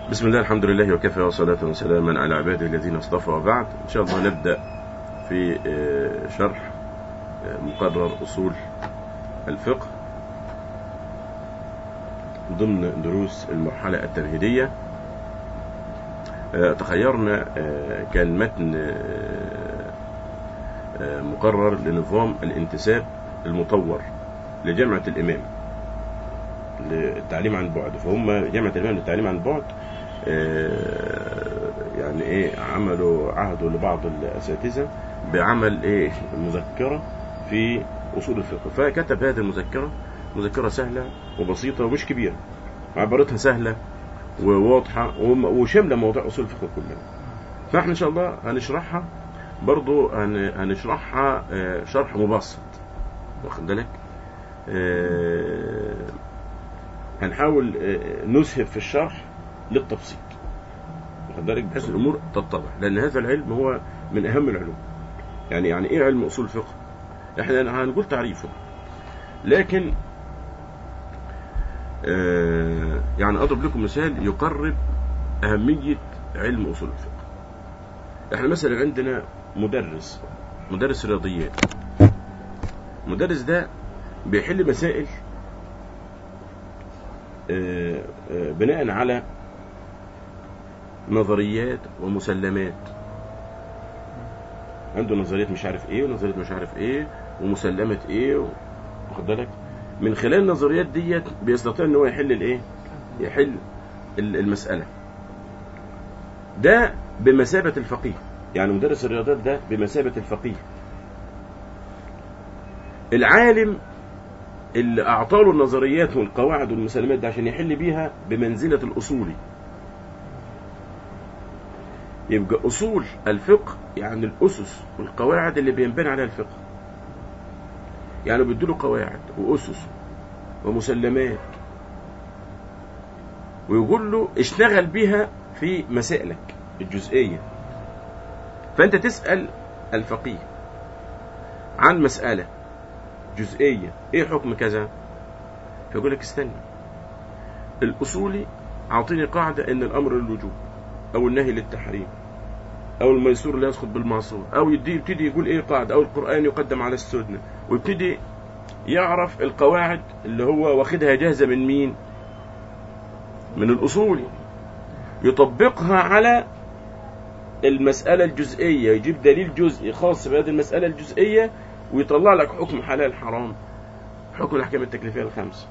بسم الله الحمد لله وكفى وصلاة وسلاما على عباده الذين اصطفى وبعد إن شاء الله نبدأ في آه، شرح آه، مقرر أصول الفقه ضمن دروس المرحلة التمهيدية آه، تخيرنا آه، كان متن آه، آه، مقرر لنظام الانتساب المطور لجامعة الإمام للتعليم عن بعد فهم جامعة الإمام للتعليم عن بعد آه، يعني ايه عملوا عهدوا لبعض الاساتذه بعمل ايه مذكره في اصول الفقه فكتب هذه المذكره مذكره سهله وبسيطه ومش كبيره عبارتها سهله وواضحه وم- وشامله مواضيع اصول الفقه كلها فاحنا ان شاء الله هنشرحها برضو هن- هنشرحها آه، شرح مبسط واخد بالك آه، هنحاول آه، نسهب في الشرح للتبسيط واخد بالك بحيث الامور تتضح لان هذا العلم هو من اهم العلوم يعني يعني ايه علم اصول الفقه احنا هنقول تعريفه لكن آه يعني اضرب لكم مثال يقرب اهميه علم اصول الفقه احنا مثلا عندنا مدرس مدرس رياضيات المدرس ده بيحل مسائل آه، آه، بناء على نظريات ومسلمات عنده نظريات مش عارف ايه ونظريات مش عارف ايه ومسلمة ايه و- واخد بالك من خلال النظريات ديت بيستطيع ان هو يحل الايه يحل ال- المسألة ده بمثابة الفقيه يعني مدرس الرياضيات ده بمثابة الفقيه العالم اللي اعطاله النظريات والقواعد والمسلمات ده عشان يحل بيها بمنزلة الاصولي يبقى أصول الفقه يعني الأسس والقواعد اللي بينبني عليها الفقه يعني بيديله قواعد وأسس ومسلمات ويقول له اشتغل بيها في مسائلك الجزئية فأنت تسأل الفقيه عن مسألة جزئية ايه حكم كذا فيقول لك استنى الأصولي أعطيني قاعدة إن الأمر للوجوب أو النهي للتحريم او الميسور لا يسقط بالمعصور او يدي يبتدي يقول ايه قاعده او القران يقدم على السنه ويبتدي يعرف القواعد اللي هو واخدها جاهزه من مين من الاصول يطبقها على المساله الجزئيه يجيب دليل جزئي خاص بهذه المساله الجزئيه ويطلع لك حكم حلال حرام حكم الاحكام التكليفيه الخمسه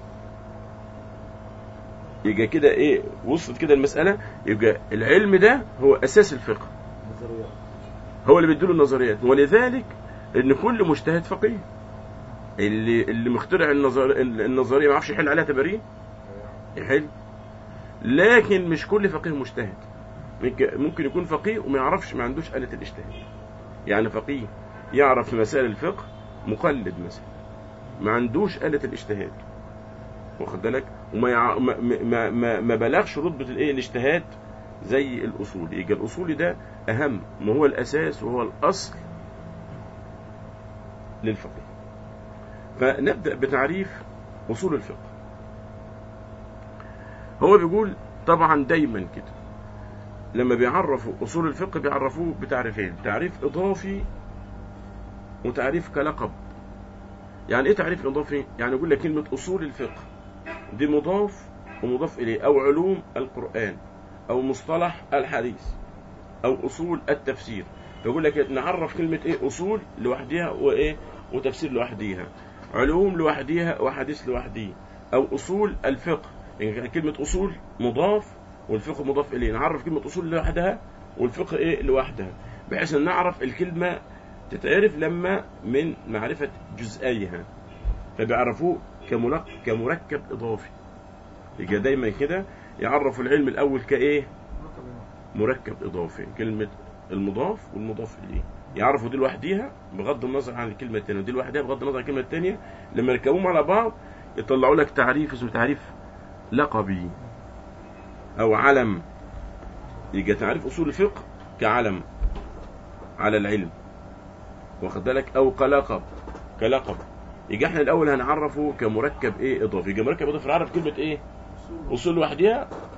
يبقى كده ايه وصلت كده المساله يبقى العلم ده هو اساس الفقه هو اللي بيديله النظريات ولذلك ان كل مجتهد فقيه اللي اللي مخترع النظر النظريه ما يعرفش يحل عليها تمارين يحل لكن مش كل فقيه مجتهد ممكن- ممكن يكون فقيه وما يعرفش ما عندوش آلة الاجتهاد يعني فقيه يعرف في مسائل الفقه مقلد مثلا ما عندوش آلة الاجتهاد واخد بالك وما يع... ما ما ما, ما بلغش رتبه الايه الاجتهاد زي الاصولي يبقى الاصولي ده اهم ما هو الاساس وهو الاصل للفقه فنبدا بتعريف اصول الفقه هو بيقول طبعا دايما كده لما بيعرفوا اصول الفقه بيعرفوه بتعريفين تعريف اضافي وتعريف كلقب يعني ايه تعريف اضافي يعني يقول لك كلمه اصول الفقه دي مضاف ومضاف إليه أو علوم القرآن أو مصطلح الحديث أو أصول التفسير فيقول لك نعرف كلمة إيه أصول لوحديها وإيه وتفسير لوحديها علوم لوحديها وحديث لوحديه أو أصول الفقه يعني كلمة أصول مضاف والفقه مضاف إليه نعرف كلمة أصول لوحدها والفقه إيه لوحدها بحيث أن نعرف الكلمة تتعرف لما من معرفة جزئيها فبيعرفوه كملق... كمركب إضافي يبقى دايما كده يعرفوا العلم الأول كإيه مركب إضافي كلمة المضاف والمضاف إليه يعرفوا دي لوحديها بغض النظر عن الكلمة الثانية ودي لوحدها بغض النظر عن الكلمة الثانية لما يركبوهم على بعض يطلعوا لك تعريف اسمه تعريف لقبي أو علم يبقى تعريف أصول الفقه كعلم على العلم واخد بالك أو كلقب كلقب يبقى احنا الاول هنعرفه كمركب ايه اضافي يبقى مركب اضافي نعرف كلمه ايه اصول لوحديها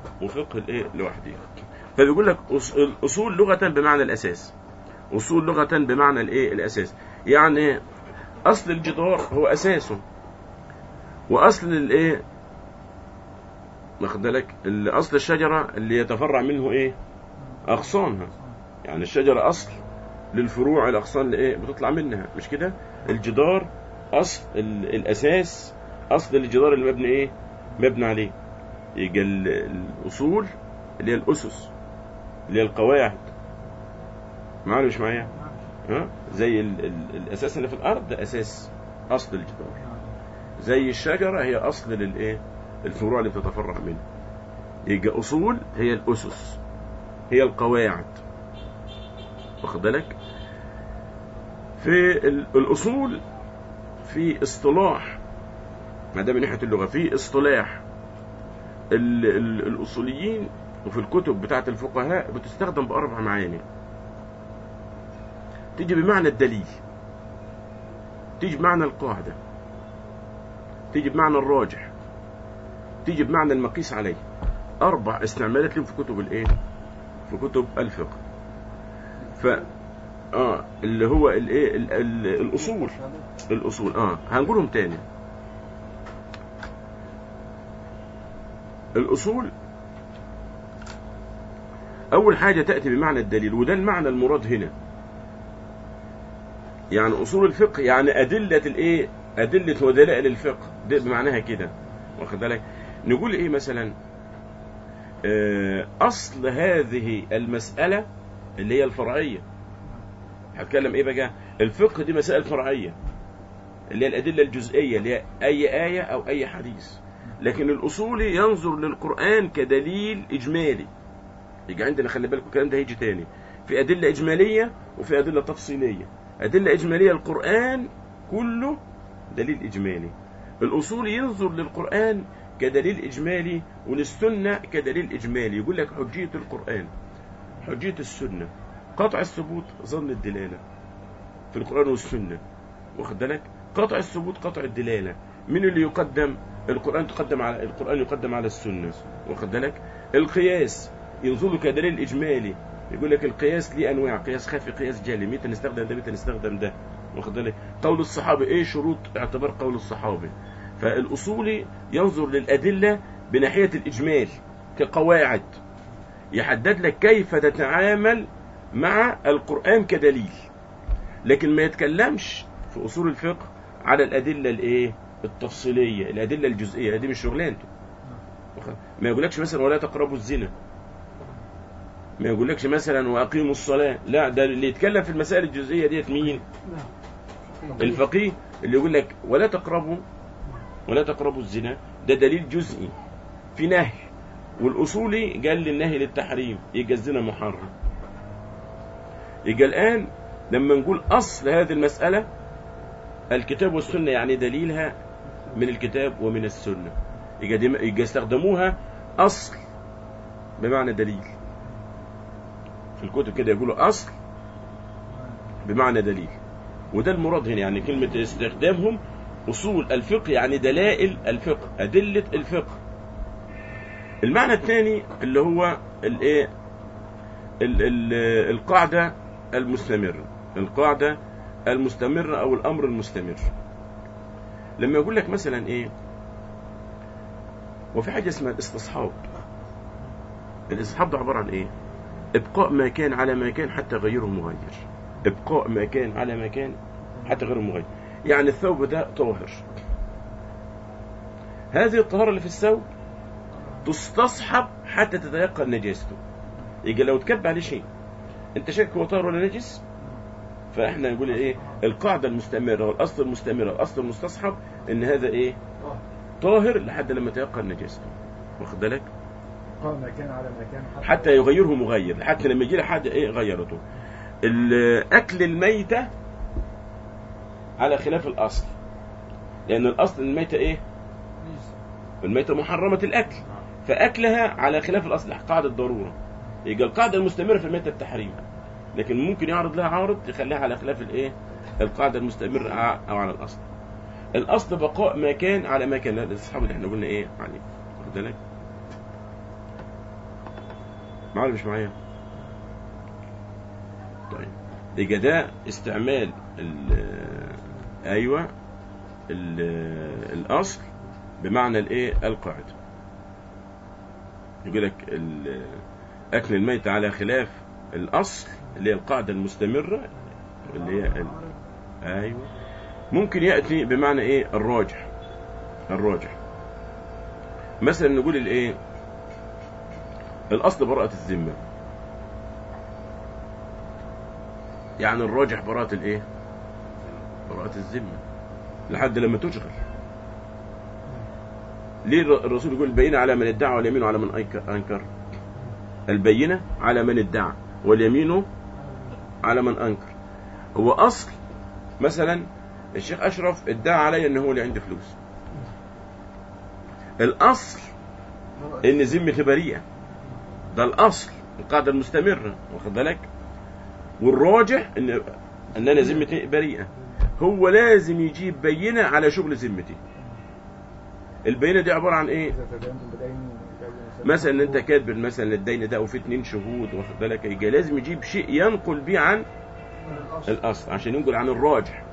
وفقه الايه لوحده فبيقول لك أص- الاصول لغه بمعنى الاساس اصول لغه بمعنى الايه الاساس يعني اصل الجدار هو اساسه واصل الايه واخد بالك ال- اصل الشجره اللي يتفرع منه ايه اغصانها يعني الشجره اصل للفروع الاغصان اللي ايه بتطلع منها مش كده الجدار اصل ال- الاساس اصل الجدار اللي مبني ايه مبني عليه يجي ال- الاصول اللي هي الاسس اللي هي القواعد معايا مش معايا ها زي ال ال الاساس اللي في الارض ده اساس اصل الجدار زي الشجره هي اصل للايه الفروع اللي بتتفرع منها يجي اصول هي الاسس هي القواعد واخد بالك في ال- الاصول في اصطلاح ما ده من ناحيه اللغه في اصطلاح ال ال الاصوليين وفي الكتب بتاعه الفقهاء بتستخدم باربع معاني تيجي بمعنى الدليل تيجي بمعنى القاعده تيجي بمعنى الراجح تيجي بمعنى المقيس عليه اربع استعمالات لهم في كتب الايه في كتب الفقه ف اه اللي هو الايه ال- ال- الاصول الاصول اه هنقولهم تاني الاصول اول حاجه تاتي بمعنى الدليل وده المعنى المراد هنا يعني اصول الفقه يعني ادله الايه ادله ودلائل الفقه ده بمعناها كده واخد بالك نقول ايه مثلا آه، اصل هذه المساله اللي هي الفرعيه هتكلم ايه بقى الفقه دي مسائل فرعيه اللي هي الادله الجزئيه اللي هي اي ايه او اي حديث لكن الاصولي ينظر للقران كدليل اجمالي يجي عندنا خلي بالكم الكلام ده هيجي تاني في ادله اجماليه وفي ادله تفصيليه ادله اجماليه القران كله دليل اجمالي الاصولي ينظر للقران كدليل اجمالي وللسنه كدليل اجمالي يقول لك حجيه القران حجيه السنه قطع الثبوت ظن الدلاله في القران والسنه واخد بالك قطع الثبوت قطع الدلاله من اللي يقدم القران تقدم على القران يقدم على السنه واخد بالك القياس ينظر كدليل اجمالي يقول لك القياس ليه انواع قياس خفي قياس جالي متى نستخدم ده متى نستخدم ده واخد بالك قول الصحابه ايه شروط اعتبار قول الصحابه فالاصولي ينظر للادله بناحيه الاجمال كقواعد يحدد لك كيف تتعامل مع القران كدليل لكن ما يتكلمش في اصول الفقه على الادله الايه التفصيليه الادله الجزئيه دي مش شغلانته واخد- ما يقولكش مثلا ولا تقربوا الزنا ما يقولكش مثلا واقيموا الصلاه لا ده اللي يتكلم في المسائل الجزئيه ديت مين الفقيه اللي يقول لك ولا تقربوا ولا تقربوا الزنا ده دليل جزئي في نهي والاصولي قال للنهي للتحريم يبقى الزنا محرم يبقى الان لما نقول اصل هذه المساله الكتاب والسنه يعني دليلها من الكتاب ومن السنه يبقى دي- يبقى استخدموها اصل بمعنى دليل في الكتب كده يقولوا اصل بمعنى دليل وده المراد هنا يعني كلمة استخدامهم أصول الفقه يعني دلائل الفقه أدلة الفقه المعنى الثاني اللي هو الايه ال- ال- القاعدة المستمرة القاعدة المستمرة أو الأمر المستمر لما يقول لك مثلا إيه وفي حاجة اسمها الاستصحاب الاستصحاب ده عبارة عن إيه إبقاء ما كان على ما كان حتى غيره مغير إبقاء ما كان على ما كان حتى غيره مغير يعني الثوب ده طاهر هذه الطهارة اللي في الثوب تستصحب حتى تتيقن نجاسته يجي لو تكب عليه شيء انت شاك هو طاهر ولا نجس فاحنا نقول ايه القاعده المستمره والاصل المستمر الاصل المستصحب ان هذا ايه طاهر لحد لما يتيقن نجاسته واخد بالك قال مكان على مكان حتى يغيره مغير حتى لما يجي له حاجه ايه غيرته ال- اكل الميته على خلاف الاصل لان الاصل الميته ايه الميته محرمه الاكل فاكلها على خلاف الاصل قاعده ضروره يبقى القاعده المستمره في الميته التحريم لكن ممكن يعرض لها عارض يخليها على خلاف الايه القاعده المستمره او على الاصل الاصل بقاء ما كان على ما كان لا الاصحاب اللي احنا قلنا ايه عليه واخد بالك معايا ولا مش معايا طيب يبقى ده استعمال ال ايوه ال الاصل بمعنى الايه القاعده يقول لك ال- اكل الميت على خلاف الاصل اللي هي القاعده المستمره اللي هي ال... ايوه ممكن ياتي بمعنى ايه الراجح الراجح مثلا نقول الايه الاصل براءه الذمه يعني الراجح براءه الايه براءه الذمه لحد لما تشغل ليه الر- الرسول يقول البينه على من ادعى واليمين على من أيك- انكر البينه على من ادعى واليمين على من انكر هو اصل مثلا الشيخ اشرف ادعى علي ان هو اللي عنده فلوس الاصل ان ذمتي بريئه ده الاصل القاعده المستمره واخد بالك والراجح ان ان انا ذمتي بريئه هو لازم يجيب بينه على شغل ذمتي البينه دي عباره عن ايه إذا تدينتم بدين بدين مثلا ان انت كاتب مثلا الدين ده وفي اتنين شهود واخد بالك يجي لازم يجيب شيء ينقل بيه عن الاصل عشان ينقل عن الراجح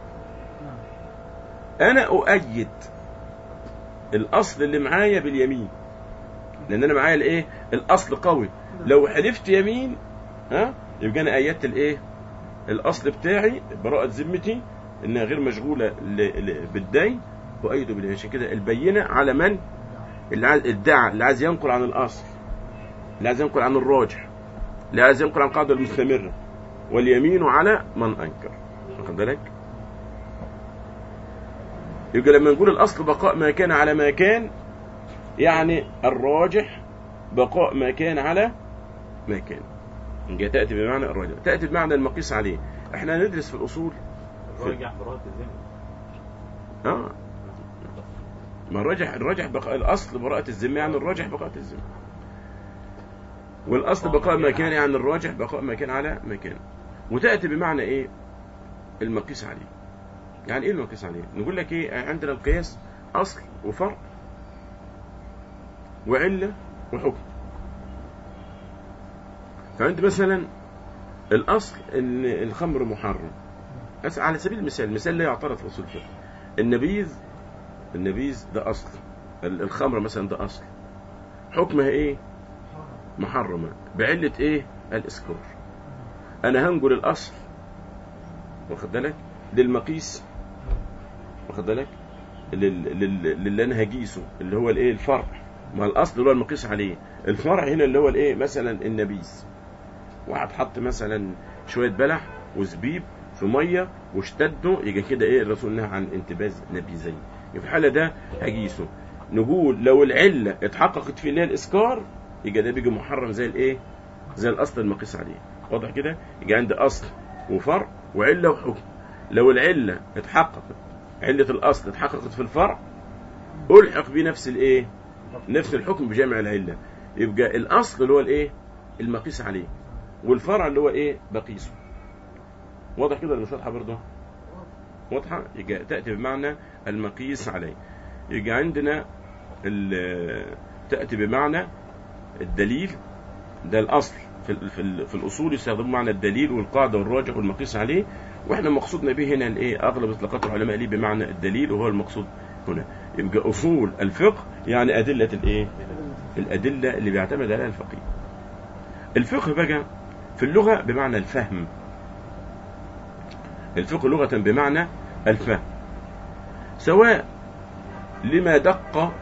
انا اؤيد الاصل اللي معايا باليمين لان انا معايا الايه الاصل قوي لو حلفت يمين ها يبقى انا ايدت الايه الاصل بتاعي براءة ذمتي انها غير مشغوله ل- ل- بالدين وايده باليمين عشان كده البينه على من اللي عايز ادعى اللي عايز ينقل عن الاصل اللي عايز ينقل عن الراجح اللي عايز ينقل عن القاعده المستمره واليمين على من انكر واخد بالك يبقى لما نقول الاصل بقاء ما كان على ما كان يعني الراجح بقاء ما كان على ما كان يبقى تاتي بمعنى الراجح تاتي بمعنى المقيس عليه احنا ندرس في الاصول الراجع براءة الذمة اه ما الراجح الراجح بقاء الاصل براءة الذمة يعني الراجح بقاء الذمة والاصل بقاء ما كان يعني الراجح بقاء ما كان على ما كان وتاتي بمعنى ايه المقيس عليه يعني ايه المقيس عليه نقول لك ايه عندنا القياس اصل وفرع وعله وحكم فعند مثلا الاصل ان الخمر محرم بس على سبيل المثال مثال لا يعترض في اصول الفقه النبيذ النبيذ ده اصل ال- الخمر مثلا ده اصل حكمها ايه محرمه بعله ايه الاسكار انا هنقل الاصل واخد بالك للمقيس واخد بالك لل- لل- للي انا هقيسه اللي هو الايه الفرع ما الاصل اللي هو المقيس عليه الفرع هنا اللي هو الايه مثلا النبيذ واحد حط مثلا شويه بلح وزبيب في ميه واشتدوا يبقى كده ايه الرسول نهى عن انتباذ نبيذين في الحاله ده هقيسه نقول لو العله اتحققت فيه اللي هي الاسكار يبقى ده بيجي محرم زي الايه زي الاصل المقيس عليه واضح كده يبقى عندي اصل وفرع وعله وحكم لو العله اتحققت عله الاصل اتحققت في الفرع الحق بيه نفس الايه نفس الحكم بجامع العله يبقى الاصل اللي هو الايه المقيس عليه والفرع اللي هو ايه بقيسه واضح كده ولا مش واضحه برضه واضحه يبقى تاتي بمعنى المقيس عليه يبقى عندنا ال- تاتي بمعنى الدليل ده الاصل في ال- في, ال- في الاصول يستخدموا معنى الدليل والقاعده والراجح والمقيس عليه واحنا مقصودنا به هنا الايه اغلب اطلاقات العلماء ليه بمعنى الدليل وهو المقصود هنا يبقى اصول الفقه يعني ادله الايه الادله اللي بيعتمد عليها الفقيه الفقه بقى في اللغه بمعنى الفهم الفقه لغه بمعنى الفهم سواء لما دق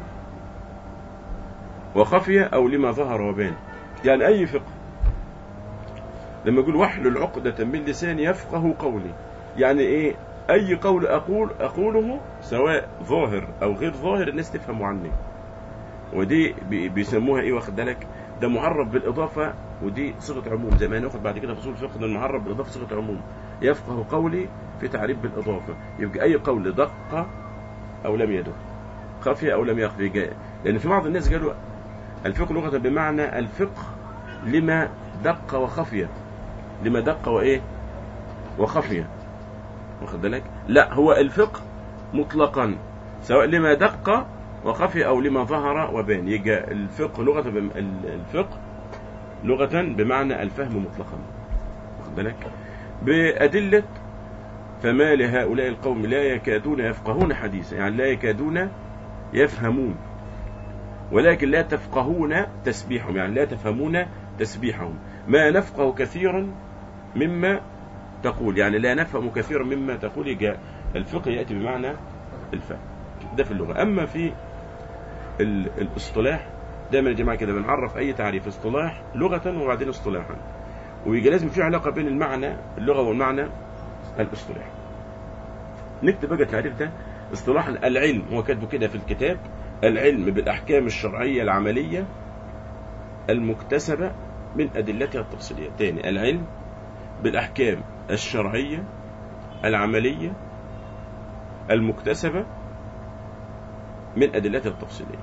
وخفي او لما ظهر وبان يعني اي فقه لما يقول واحلل عقدة من لساني يفقه قولي يعني ايه اي قول اقول اقوله سواء ظاهر او غير ظاهر الناس تفهمه عني ودي بي- بيسموها ايه واخد بالك ده معرب بالاضافه ودي صيغه عموم زي ما هناخد بعد كده في اصول الفقه ان المعرب بالاضافه صيغه عموم يفقه قولي في تعريف بالاضافه يبقى اي قول دق او لم يدق خفي او لم يخفي جاء لان في بعض الناس قالوا الفقه لغه بمعنى الفقه لما دق وخفي لما دق وايه وخفي واخد بالك لا هو الفقه مطلقا سواء لما دق وخفي او لما ظهر وبان يجي الفقه لغه بم... ال- الفقه لغة بمعنى الفهم مطلقا واخد بالك بأدلة فما لهؤلاء القوم لا يكادون يفقهون حديثا يعني لا يكادون يفهمون ولكن لا تفقهون تسبيحهم يعني لا تفهمون تسبيحهم ما نفقه كثيرا مما تقول يعني لا نفهم كثيرا مما تقول جاء الفقه يأتي بمعنى الفهم ده في اللغة أما في ال- الاصطلاح دايما يا جماعة كده بنعرف أي تعريف اصطلاح لغة وبعدين اصطلاحا ويجي لازم في علاقة بين المعنى اللغة والمعنى الاصطلاحي نكتب بقى التعريف ده اصطلاحا العلم هو كاتبه كده في الكتاب العلم بالأحكام الشرعية العملية المكتسبة من أدلتها التفصيلية تاني العلم بالأحكام الشرعية العملية المكتسبة من أدلتها التفصيلية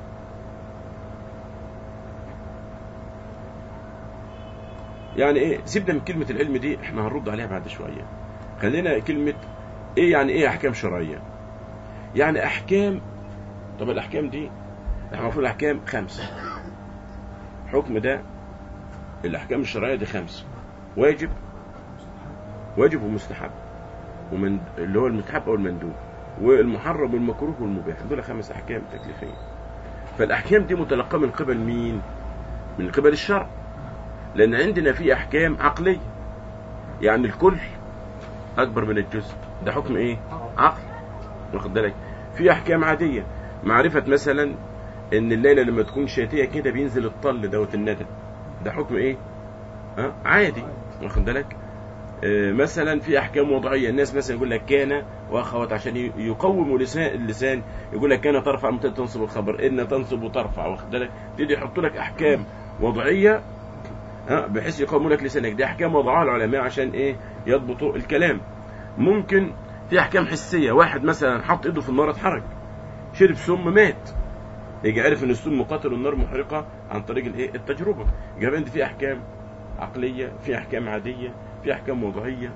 يعني ايه سيبنا من كلمة العلم دي احنا هنرد عليها بعد شوية خلينا كلمة ايه يعني ايه احكام شرعية يعني احكام طب الاحكام دي احنا المفروض الاحكام خمسة حكم ده الاحكام الشرعية دي خمسة واجب واجب ومستحب ومن اللي هو المستحب او المندوب والمحرم والمكروه والمباح دول خمس احكام تكليفيه فالاحكام دي متلقاه من قبل مين من قبل الشرع لان عندنا في احكام عقليه يعني الكل اكبر من الجزء ده حكم ايه عقل واخد بالك في احكام عاديه معرفه مثلا ان الليله لما تكون شاتيه كده بينزل الطل دوت الندى ده حكم ايه ها عادي واخد بالك آه، مثلا في احكام وضعيه الناس مثلا يقول لك كان واخوات عشان ي- يقوموا لسان اللسان يقول لك كان ترفع متى تنصب الخبر ان تنصب وترفع واخد بالك تيجي يحط لك احكام وضعيه ها بحيث يقوموا لك لسانك دي احكام وضعها العلماء عشان ايه يضبطوا الكلام ممكن في احكام حسيه واحد مثلا حط ايده في النار اتحرك شرب سم مات يجي عرف ان السم قاتل والنار محرقه عن طريق الايه التجربه يبقى عندي في احكام عقليه في احكام عاديه في احكام وضعيه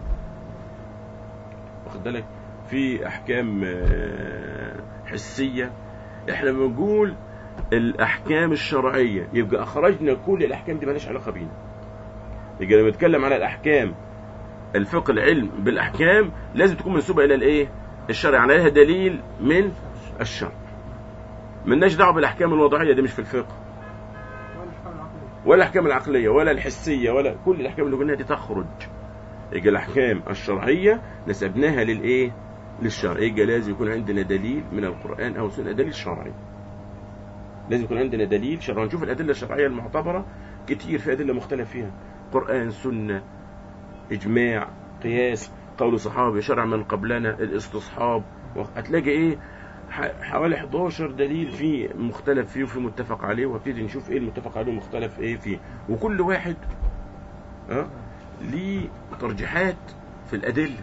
واخد بالك في احكام آه، حسيه احنا بنقول الاحكام الشرعيه يبقى اخرجنا كل الاحكام دي مالهاش علاقه بينا يبقى لما نتكلم على الاحكام الفقه العلم بالاحكام لازم تكون منسوبه الى الايه الشرع يعني عليها دليل من الشرع ملناش دعوه بالاحكام الوضعيه دي مش في الفقه ولا الاحكام العقليه ولا الحسيه ولا كل الاحكام اللي قلناها دي تخرج يبقى الاحكام الشرعيه نسبناها للايه للشرع يبقى لازم يكون عندنا دليل من القران او السنه دليل شرعي لازم يكون عندنا دليل شرعي نشوف الادله الشرعيه المعتبره كتير في ادله مختلف فيها قران سنه اجماع قياس قول صحابي شرع من قبلنا الاستصحاب هتلاقي ايه ح- حوالي 11 دليل فيه مختلف فيه وفي متفق عليه وابتدي نشوف ايه المتفق عليه ومختلف ايه فيه وكل واحد ها ليه ترجيحات في الادله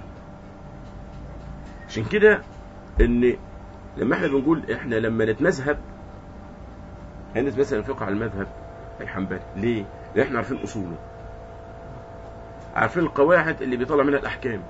عشان كده ان لما احنا بنقول احنا لما نتمذهب الناس مثلا الفقه على المذهب الحنبلي ليه؟ لان احنا عارفين اصوله عارفين القواعد اللي بيطلع منها الاحكام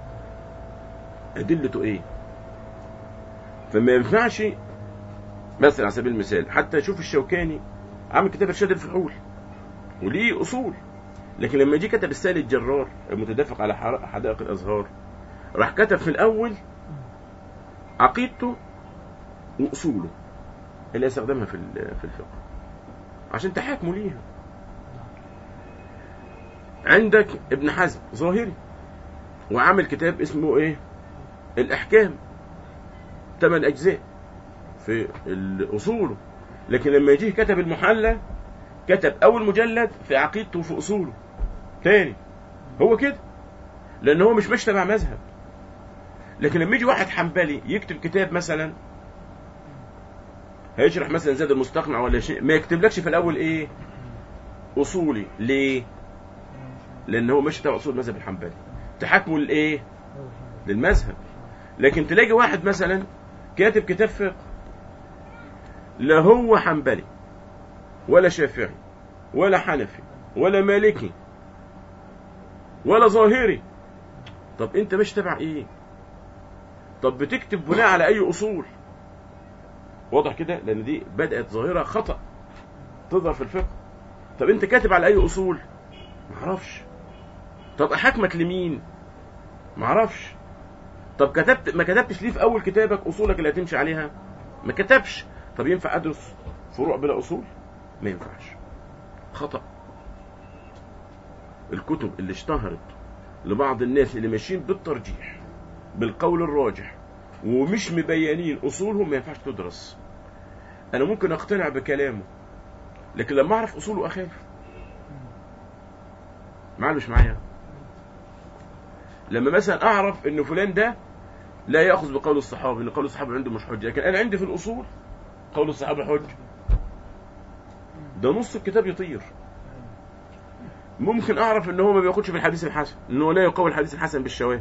ادلته ايه فما ينفعش مثلا على سبيل المثال حتى شوف الشوكاني عامل كتاب ارشاد الفحول وليه اصول لكن لما جه كتب السائل الجرار المتدفق على حر- حدائق الازهار راح كتب في الاول عقيدته واصوله اللي يستخدمها في ال- في الفقه عشان تحاكموا ليها عندك ابن حزم ظاهري وعامل كتاب اسمه ايه الاحكام ثمان اجزاء في ال- اصوله لكن لما يجيه كتب المحلى كتب اول مجلد في عقيدته وفي اصوله تاني هو كده لان هو مش ماشي تبع مذهب لكن لما يجي واحد حنبلي يكتب كتاب مثلا هيشرح مثلا زاد المستقنع ولا شيء ما يكتبلكش في الاول ايه اصولي ليه لان هو ماشي تبع اصول المذهب الحنبلي تحاكمه لايه للمذهب لكن تلاقي واحد مثلا كاتب كتاب فقه لا هو حنبلي ولا شافعي ولا حنفي ولا مالكي ولا ظاهري طب انت مش تبع ايه طب بتكتب بناء على اي اصول واضح كده لان دي بدات ظاهره خطا تظهر في الفقه طب انت كاتب على اي اصول ما اعرفش طب احاكمك لمين ما اعرفش طب كتبت ما كتبتش ليه في اول كتابك اصولك اللي هتمشي عليها ما كتبش طب ينفع ادرس فروع بلا اصول ما ينفعش خطأ الكتب اللي اشتهرت لبعض الناس اللي ماشيين بالترجيح بالقول الراجح ومش مبينين اصولهم ما ينفعش تدرس انا ممكن اقتنع بكلامه لكن لما اعرف اصوله اخاف معايا مش معايا لما مثلا اعرف ان فلان ده لا ياخذ بقول الصحابه ان قول الصحابه عنده مش حجه لكن انا عندي في الاصول قول الصحابه حجه ده نص الكتاب يطير ممكن اعرف ان هو ما بياخدش في الحديث الحسن ان هو لا يقوي الحديث الحسن بالشواهد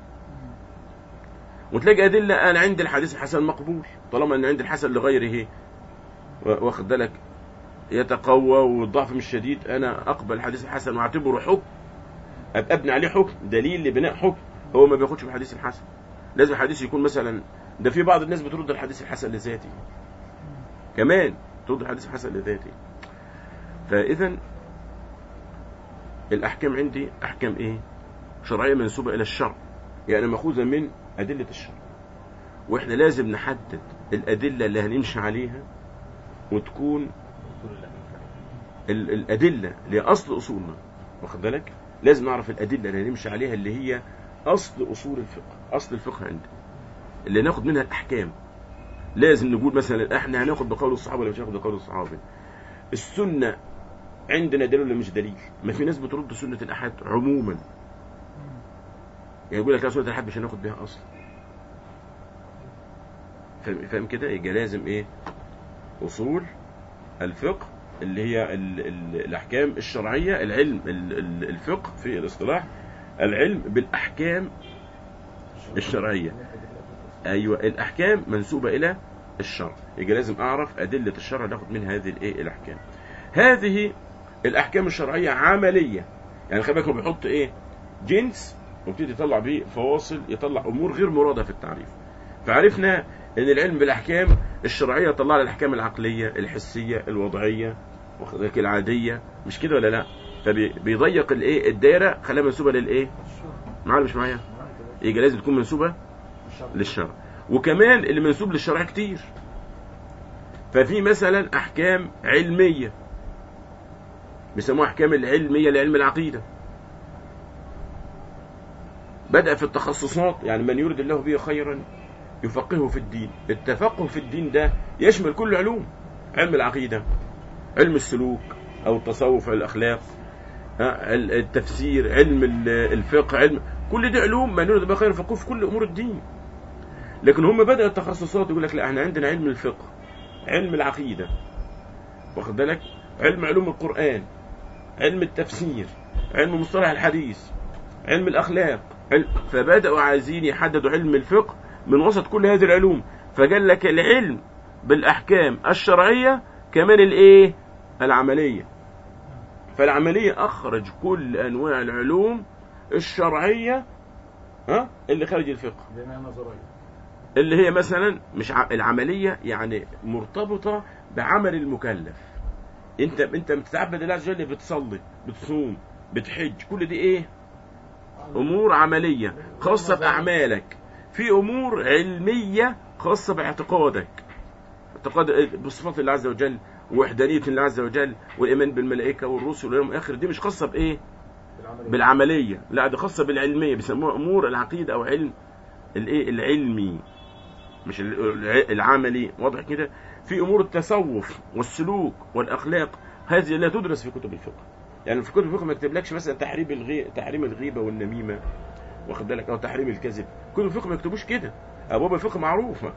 وتلاقي ادله انا عندي الحديث الحسن مقبول طالما ان عندي الحسن لغيره و- واخد بالك يتقوى والضعف مش شديد انا اقبل الحديث الحسن واعتبره حكم أبقى ابني عليه حكم دليل لبناء حكم هو ما بياخدش في الحديث الحسن لازم الحديث يكون مثلا ده في بعض الناس بترد الحديث الحسن لذاته كمان ترد الحديث الحسن لذاته فاذا الاحكام عندي احكام ايه شرعيه منسوبه الى الشرع يعني ماخوذه من ادله الشرع واحنا لازم نحدد الادله اللي هنمشي عليها وتكون اصول الله ال- الادله اللي هي اصل اصولنا واخد بالك لازم نعرف الادله اللي هنمشي عليها اللي هي اصل اصول الفقه اصل الفقه عندنا اللي ناخد منها الاحكام لازم نقول مثلا احنا هناخد بقول الصحابه ولا مش هناخد بقول الصحابه السنه عندنا دليل ولا مش دليل ما في ناس بترد سنه الاحاد عموما يعني يقول لك لا سنه الاحاد مش هناخد بها اصلا فاهم فاهم كده يبقى لازم ايه اصول الفقه اللي هي ال ال الاحكام الشرعيه العلم ال ال الفقه في الاصطلاح العلم بالاحكام الشرعيه ايوه الاحكام منسوبه الى الشرع يبقى لازم اعرف ادله الشرع ناخد من هذه الايه الاحكام هذه الاحكام الشرعيه عمليه يعني خلي بالك هو بيحط ايه جنس ويبتدي يطلع بيه فواصل يطلع امور غير مراده في التعريف فعرفنا ان العلم بالاحكام الشرعيه طلع لي الاحكام العقليه الحسيه الوضعيه واخد بالك العاديه مش كده ولا لا فبيضيق الايه الدايره خلاها منسوبه للايه معايا ولا مش معايا يبقى لازم تكون منسوبه للشرع وكمان اللي منسوب للشرع كتير ففي مثلا احكام علميه بيسموها احكام العلميه لعلم العقيده بدأ في التخصصات يعني من يريد الله به خيرا يفقهه في الدين التفقه في الدين ده يشمل كل العلوم علم العقيدة علم السلوك أو التصوف علم الأخلاق ها، ال- التفسير علم ال- الفقه علم كل دي علوم من يريد الله خيرا يفقهه في كل أمور الدين لكن هم بدأ التخصصات يقول لك لا احنا عندنا علم الفقه علم العقيدة واخد بالك علم علوم القرآن علم التفسير علم مصطلح الحديث علم الأخلاق علم فبدأوا عايزين يحددوا علم الفقه من وسط كل هذه العلوم فقال لك العلم بالأحكام الشرعية كمان الإيه العملية فالعملية أخرج كل أنواع العلوم الشرعية ها اللي خارج الفقه لانها نظريه اللي هي مثلا مش ع... العمليه يعني مرتبطه بعمل المكلف انت انت بتتعبد الله عز وجل بتصلي بتصوم بتحج كل دي ايه امور عمليه خاصه باعمالك في امور علميه خاصه باعتقادك اعتقاد بصفات الله عز وجل ووحدانيه الله عز وجل والايمان بالملائكه والرسل واليوم الاخر دي مش خاصه بايه بالعمليه بالعمليه لا دي خاصه بالعلميه بيسموها امور العقيده او علم الايه العلمي مش ال- العملي واضح كده في امور التصوف والسلوك والاخلاق هذه لا تدرس في كتب الفقه يعني في كتب الفقه ما يكتبلكش مثلا تحريم الغي... تحريم الغيبه والنميمه واخد بالك او تحريم الكذب كتب الفقه ما يكتبوش كده ابواب الفقه معروفه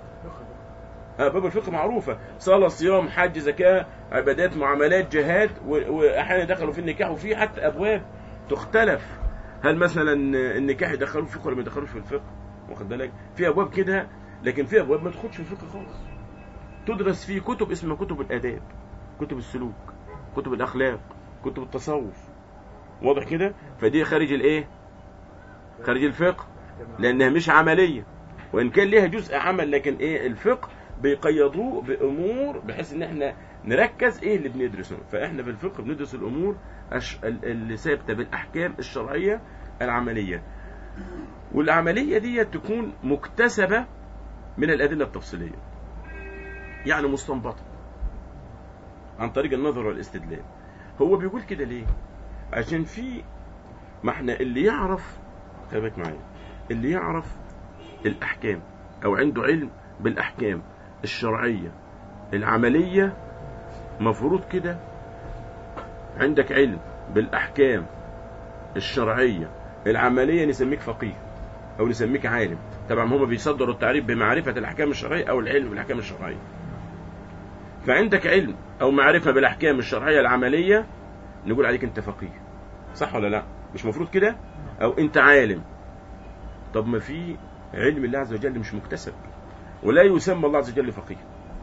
ابواب الفقه معروفه صلاه صيام حج زكاه عبادات معاملات جهاد و- واحيانا دخلوا في النكاح وفي حتى ابواب تختلف هل مثلا النكاح يدخلوه في الفقه ولا ما يدخلوش في الفقه واخد بالك في ابواب كده لكن في ابواب ما تدخلش في الفقه خالص تدرس فيه كتب اسمها كتب الاداب كتب السلوك كتب الاخلاق كتب التصوف واضح كده فدي خارج الايه خارج الفقه لانها مش عمليه وان كان ليها جزء عمل لكن ايه الفقه بيقيدوه بامور بحيث ان احنا نركز ايه اللي بندرسه فاحنا في الفقه بندرس الامور الش- ال- اللي ثابته بالاحكام الشرعيه العمليه والعمليه دي تكون مكتسبه من الادله التفصيليه يعني مستنبطه عن طريق النظر والاستدلال هو بيقول كده ليه عشان في ما احنا اللي يعرف خلي بالك معايا اللي يعرف الاحكام او عنده علم بالاحكام الشرعيه العمليه مفروض كده عندك علم بالاحكام الشرعيه العمليه نسميك فقيه او نسميك عالم طبعا هم بيصدروا التعريف بمعرفه الاحكام الشرعيه او العلم بالاحكام الشرعيه فعندك علم او معرفه بالاحكام الشرعيه العمليه نقول عليك انت فقيه صح ولا لا مش مفروض كده او انت عالم طب ما في علم الله عز وجل مش مكتسب ولا يسمى الله عز وجل فقيه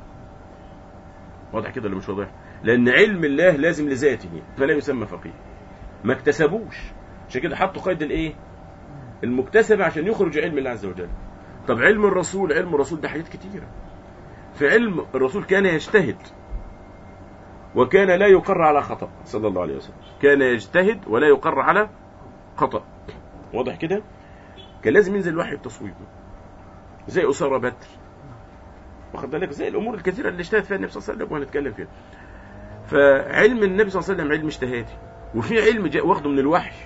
واضح كده ولا مش واضح لان علم الله لازم لذاته فلا يسمى فقيه ما اكتسبوش عشان كده حطوا قيد الايه المكتسب عشان يخرج علم الله عز وجل طب علم الرسول علم الرسول ده حاجات كتيره في علم الرسول كان يجتهد وكان لا يقر على خطأ صلى الله عليه وسلم كان يجتهد ولا يقر على خطأ واضح كده كان لازم ينزل وحي التصويب زي أسارة بدر واخد بالك زي الأمور الكثيرة اللي اجتهد فيها النبي صلى الله عليه وسلم وهنتكلم فيها فعلم النبي صلى الله عليه وسلم علم اجتهادي وفي علم جاء واخده من الوحي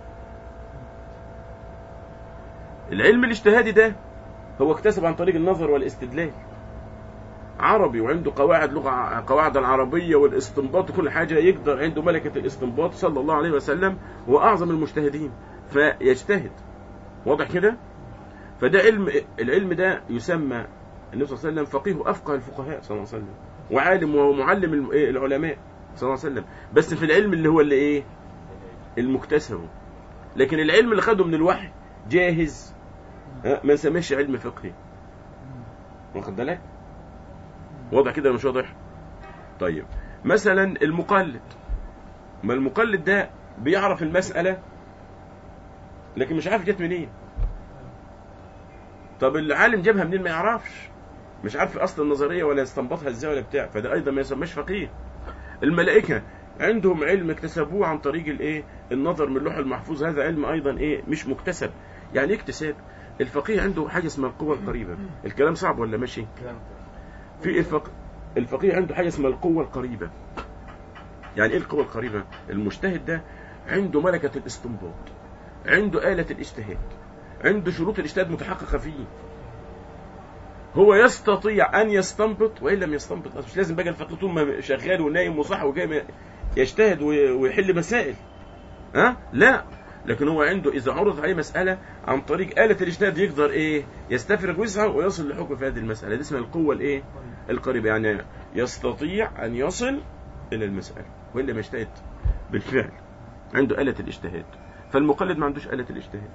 العلم الاجتهادي ده هو اكتسب عن طريق النظر والاستدلال عربي وعنده قواعد لغة قواعد العربية والاستنباط وكل حاجة يقدر عنده ملكة الاستنباط صلى الله عليه وسلم هو أعظم المجتهدين فيجتهد واضح كده فده علم العلم ده يسمى النبي صلى الله عليه وسلم فقيه أفقه الفقهاء صلى الله عليه وسلم وعالم ومعلم الم- إيه العلماء صلى الله عليه وسلم بس في العلم اللي هو اللي ايه المكتسب لكن العلم اللي خده من الوحي جاهز ها، ما نسميهش علم فقهي واخد بالك واضح كده ولا مش واضح طيب مثلا المقلد ما المقلد ده بيعرف المسألة لكن مش عارف جت منين طب العالم جابها منين ما يعرفش مش عارف اصل النظريه ولا يستنبطها ازاي ولا بتاع فده ايضا ما يسمىش فقيه الملائكه عندهم علم اكتسبوه عن طريق الايه النظر من اللوح المحفوظ هذا علم ايضا ايه مش مكتسب يعني ايه اكتساب الفقيه عنده حاجه اسمها القوه القريبه الكلام صعب ولا ماشي في الفق... الفقيه عنده حاجه اسمها القوه القريبه يعني ايه القوه القريبه المجتهد ده عنده ملكه الاستنباط عنده آلة الاجتهاد عنده شروط الاجتهاد متحققة فيه هو يستطيع أن يستنبط وإن لم يستنبط مش لازم بقى الفقيه طول ما شغال ونايم وصح وجاي يجتهد وي- ويحل مسائل ها لا لكن هو عنده إذا عرض عليه مسألة عن طريق آلة الاجتهاد يقدر إيه يستفرغ ويسعى ويصل لحكم في هذه المسألة دي اسمها القوة الإيه القريبة يعني يستطيع أن يصل إلى المسألة وإن لم يجتهد بالفعل عنده آلة الاجتهاد فالمقلد ما عندوش آلة الاجتهاد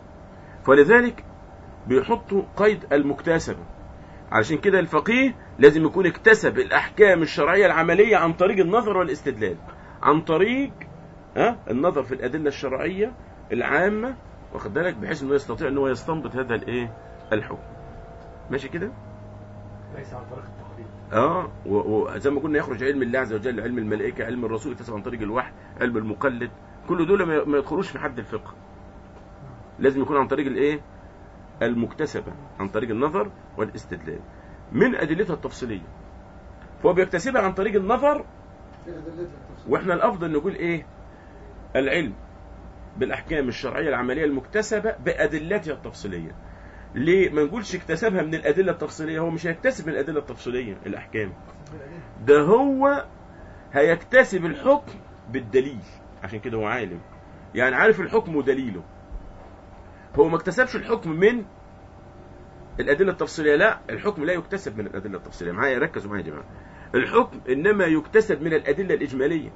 فلذلك بيحطوا قيد المكتسبة علشان كده الفقيه لازم يكون اكتسب الأحكام الشرعية العملية عن طريق النظر والاستدلال عن طريق ها النظر في الأدلة الشرعية العامة واخد بالك بحيث انه يستطيع ان هو يستنبط هذا الايه الحكم ماشي كده ليس عن طريق التقليد اه و- وزي ما قلنا يخرج علم الله عز وجل علم الملائكه علم الرسول يكتسب عن طريق الوحي علم المقلد كل دول ما- ما يدخلوش في حد الفقه لازم يكون عن طريق الايه المكتسبه عن طريق النظر والاستدلال من ادلتها التفصيليه فهو بيكتسبها عن طريق النظر واحنا الافضل نقول ايه العلم بالاحكام الشرعيه العمليه المكتسبه بادلتها التفصيليه ليه ما نقولش اكتسبها من الادله التفصيليه هو مش هيكتسب من الادله التفصيليه الاحكام ده هو هيكتسب الحكم بالدليل عشان كده هو عالم يعني عارف الحكم ودليله هو ما اكتسبش الحكم من الادله التفصيليه لا الحكم لا يكتسب من الادله التفصيليه معايا ركزوا معايا يا جماعه الحكم انما يكتسب من الادله الاجماليه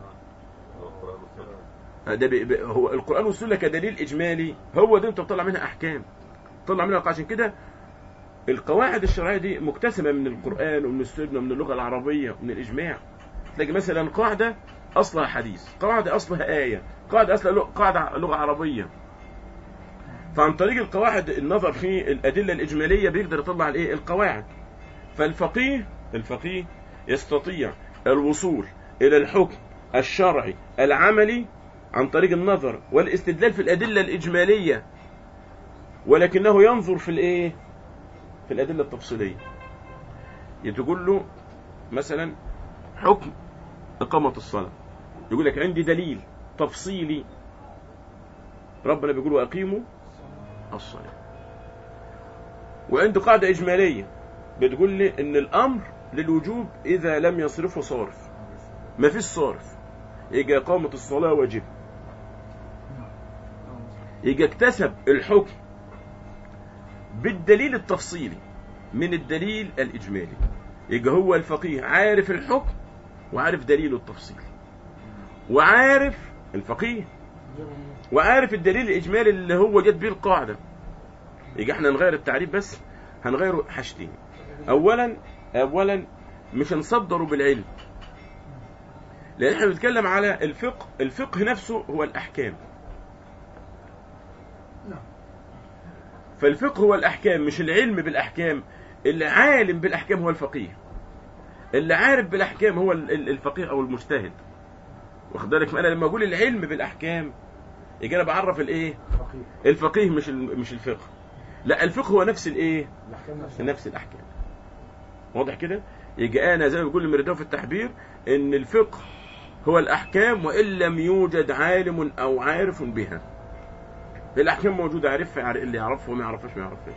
ده بي بي هو القران والسنه كدليل اجمالي هو ده انت بتطلع منها احكام تطلع منها عشان كده القواعد الشرعيه دي مكتسبه من القران ومن السنه ومن اللغه العربيه ومن الاجماع تلاقي مثلا قاعده اصلها حديث قاعده اصلها ايه قاعده اصلها لغة- قاعده لغه عربيه فعن طريق القواعد النظر في الادله الاجماليه بيقدر يطلع الايه القواعد فالفقيه الفقيه يستطيع الوصول إلى الحكم الشرعي العملي عن طريق النظر والاستدلال في الأدلة الإجمالية ولكنه ينظر في الإيه؟ في الأدلة التفصيلية تقول له مثلا حكم إقامة الصلاة يقول لك عندي دليل تفصيلي ربنا بيقول وأقيموا الصلاة وعنده قاعدة إجمالية بتقول لي إن الأمر للوجوب إذا لم يصرفه صارف ما فيش صارف يجي إقامة الصلاة واجب يجي اكتسب الحكم بالدليل التفصيلي من الدليل الإجمالي يجي هو الفقيه عارف الحكم وعارف دليله التفصيلي وعارف الفقيه وعارف الدليل الإجمالي اللي هو جت بيه القاعدة يجي احنا نغير التعريف بس هنغيره حاجتين أولا أولا مش هنصدره بالعلم لأن احنا بنتكلم على الفقه الفقه نفسه هو الأحكام نعم. فالفقه هو الأحكام مش العلم بالأحكام اللي عالم بالأحكام هو الفقيه اللي عارف بالأحكام هو ال- ال- الفقيه أو المجتهد واخد بالك انا لما اقول العلم بالاحكام يجي انا بعرف الايه فقيه الفقيه مش ال- مش الفقه لا الفقه هو نفس الايه الاحكام نفسها نفس الاحكام واضح كده يجي انا زي ما بيقول المرداوي في التحبير ان الفقه هو الاحكام وان لم يوجد عالم او عارف بها الاحكام موجوده عارفها يعرف- اللي يعرفها وما يعرفهاش ما يعرفهاش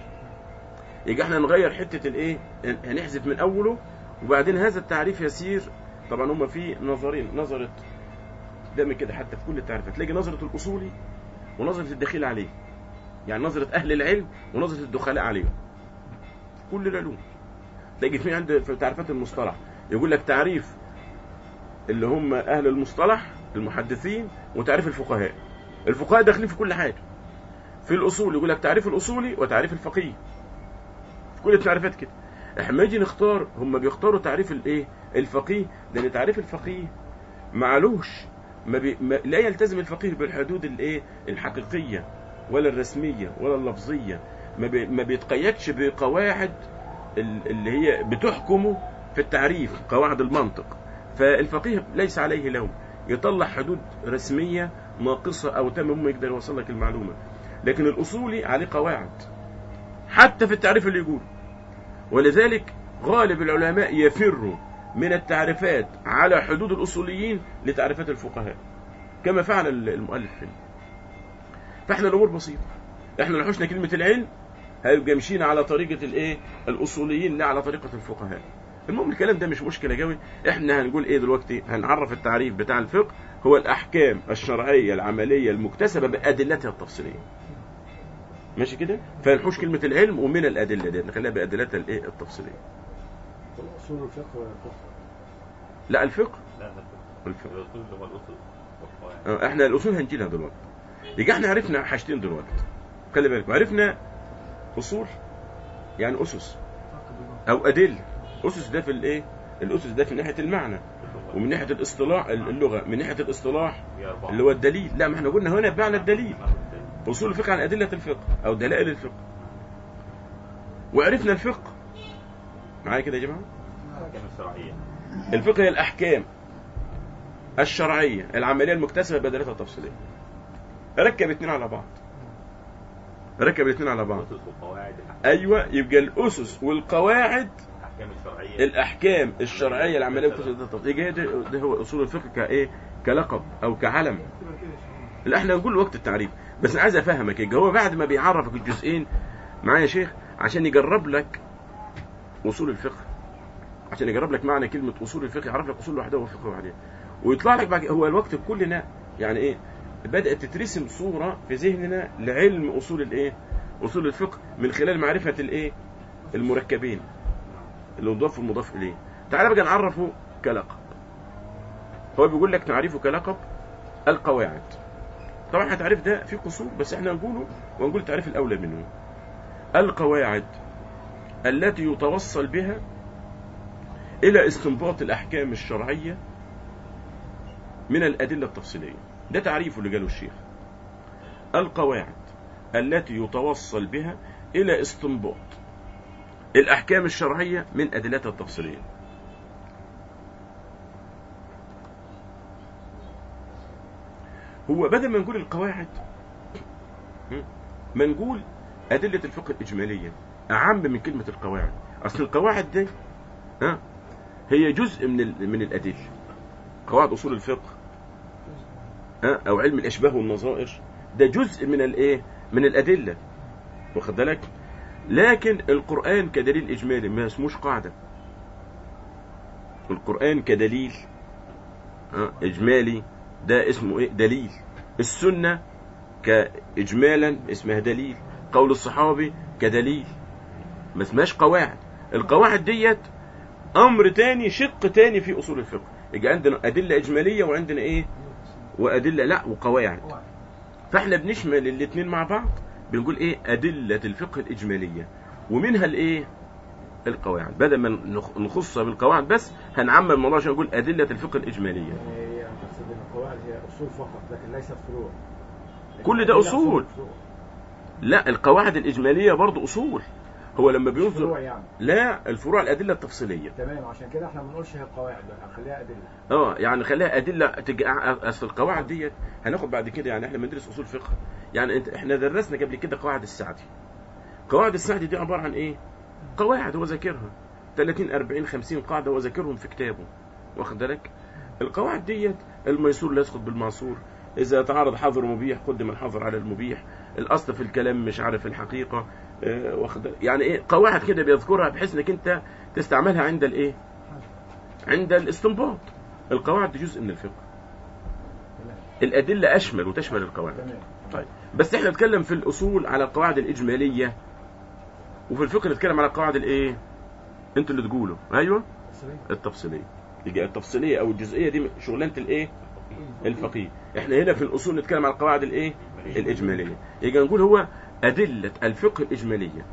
يجي احنا نغير حته الايه هنحذف من اوله وبعدين هذا التعريف يسير طبعا هم في نظرين نظره دايما كده حتى في كل التعريفات تلاقي نظره الاصولي ونظره الدخيل عليه يعني نظره اهل العلم ونظره الدخلاء عليهم كل العلوم تلاقي في عند في تعريفات المصطلح يقول لك تعريف اللي هم اهل المصطلح المحدثين وتعريف الفقهاء الفقهاء داخلين في كل حاجه في الاصول يقول لك تعريف الاصولي وتعريف الفقيه في كل التعريفات كده احنا لما نيجي نختار هم بيختاروا تعريف الايه الفقيه لان تعريف الفقيه معلوش ما, بي... ما لا يلتزم الفقيه بالحدود الايه الحقيقيه ولا الرسميه ولا اللفظيه ما, بي... ما بيتقيدش بقواعد ال- اللي هي بتحكمه في التعريف قواعد المنطق فالفقيه ليس عليه لوم يطلع حدود رسميه ناقصه او تمام يقدر يوصل لك المعلومه لكن الاصولي عليه قواعد حتى في التعريف اللي يقول ولذلك غالب العلماء يفروا من التعريفات على حدود الأصوليين لتعريفات الفقهاء كما فعل المؤلف هنا فاحنا الأمور بسيطة احنا لو حشنا كلمة العلم هيبقى مشينا على طريقة الايه الأصوليين لا على طريقة الفقهاء المهم الكلام ده مش مشكلة قوي احنا هنقول ايه دلوقتي هنعرف التعريف بتاع الفقه هو الأحكام الشرعية العملية المكتسبة بأدلتها التفصيلية ماشي كده فنحوش كلمة العلم ومن الأدلة دي نخليها بأدلتها الايه التفصيلية اصول الفقه والفقه لا الفقه لا لا الفقه الرسول اللي هو الأصل والقواعد. اه، احنا الاصول هنجي لها دلوقتي يبقى احنا عرفنا حاجتين دلوقتي خلي بالك عرفنا اصول يعني اسس او ادله اسس ده في الايه الاسس ده في ناحيه المعنى ومن ناحيه الاصطلاح اللغه من ناحيه الاصطلاح في أربعة. اللي هو الدليل لا ما احنا قلنا هنا بمعنى الدليل معنى الدليل. اصول الفقه عن ادله الفقه او دلائل الفقه وعرفنا الفقه معايا كده يا جماعه الأحكام الشرعية الفقه هي الاحكام الشرعيه العمليه المكتسبه بدلتها التفصيليه ركب الاثنين على بعض ركب الاثنين على بعض الأسس والقواعد الأحكام- ايوه يبقى الاسس والقواعد الأحكام الشرعية الاحكام الشرعيه العمليه المكتسبه بدلتها التفصيليه يبقى ده, ده هو اصول الفقه كايه كلقب او كعلم لا احنا نقول وقت التعريف بس انا عايز افهمك يبقى هو بعد ما بيعرفك الجزئين معايا يا شيخ عشان يجرب لك اصول الفقه عشان يجرب لك معنى كلمه اصول الفقه يعرف لك اصول لوحدها وفقه لوحدها ويطلع لك بعد هو الوقت كلنا يعني ايه بدات تترسم صوره في ذهننا لعلم اصول الايه اصول الفقه من خلال معرفه الايه المركبين اللي مضاف والمضاف اليه تعال بقى نعرفه كلقب هو بيقول لك تعريفه كلقب القواعد طبعا التعريف ده فيه قصور بس احنا نقوله ونقول التعريف الاولى منه القواعد التي يتوصل بها الى استنباط الاحكام الشرعيه من الادله التفصيليه ده تعريفه اللي قاله الشيخ القواعد التي يتوصل بها الى استنباط الاحكام الشرعيه من ادلتها التفصيليه هو بدل ما نقول القواعد م? ما نقول أدلة الفقه الإجمالية أعم من كلمة القواعد أصل القواعد دي ها هي جزء من ال- من الأدلة قواعد أصول الفقه ها أو علم الأشباه والنظائر ده جزء من الإيه من الأدلة واخد بالك لكن القرآن كدليل إجمالي ما اسموش قاعدة القرآن كدليل ها، إجمالي ده اسمه إيه دليل السنة كإجمالا اسمها دليل قول الصحابي كدليل ما اسمهاش قواعد القواعد ديت أمر تاني شق تاني في أصول الفقه يجي عندنا أدلة إجمالية وعندنا إيه وأدلة لا وقواعد فاحنا بنشمل الاثنين مع بعض بنقول ايه أدلة الفقه الإجمالية ومنها الايه القواعد بدل ما نخ- نخصها بالقواعد بس هنعمم الموضوع عشان نقول أدلة الفقه الإجمالية يعني هي تقصد ان القواعد هي اصول فقط لكن ليست فروع لكن كل ده الأدلة أصول. فروع. لا القواعد الإجمالية برضو أصول هو لما مش فروع بينظر يعني لا الفروع الأدلة التفصيلية تمام عشان كده احنا ما بنقولش هي قواعد بقى هنخليها ادله اه يعني خليها ادله تج... اصل القواعد ديت هناخد بعد كده يعني احنا بندرس اصول فقه يعني انت احنا درسنا قبل كده قواعد السعدي قواعد السعدي دي عباره عن ايه قواعد هو ذاكرها 30 40 50 قاعده هو ذاكرهم في كتابه واخد بالك القواعد ديت الميسور لا يسقط بالمعصور اذا تعارض حظر ومبيح قدم الحظر على المبيح الاصل في الكلام مش عارف الحقيقه اه واخد بالك؟ يعني ايه قواعد كده بيذكرها بحيث انك انت تستعملها عند الايه عند الاستنباط القواعد دي جزء من الفقه تمام الأدلة أشمل وتشمل القواعد تمام طيب بس احنا نتكلم في الأصول على القواعد الإجمالية وفي الفقه نتكلم على القواعد الإيه انتوا اللي تقولوا أيوة تفصيلية. التفصيلية يبقى التفصيلية أو الجزئية دي شغلانة الإيه الفقيه احنا هنا في الأصول نتكلم على القواعد الإيه الإجمالية يبقى نقول هو أدلة الفقه الإجمالية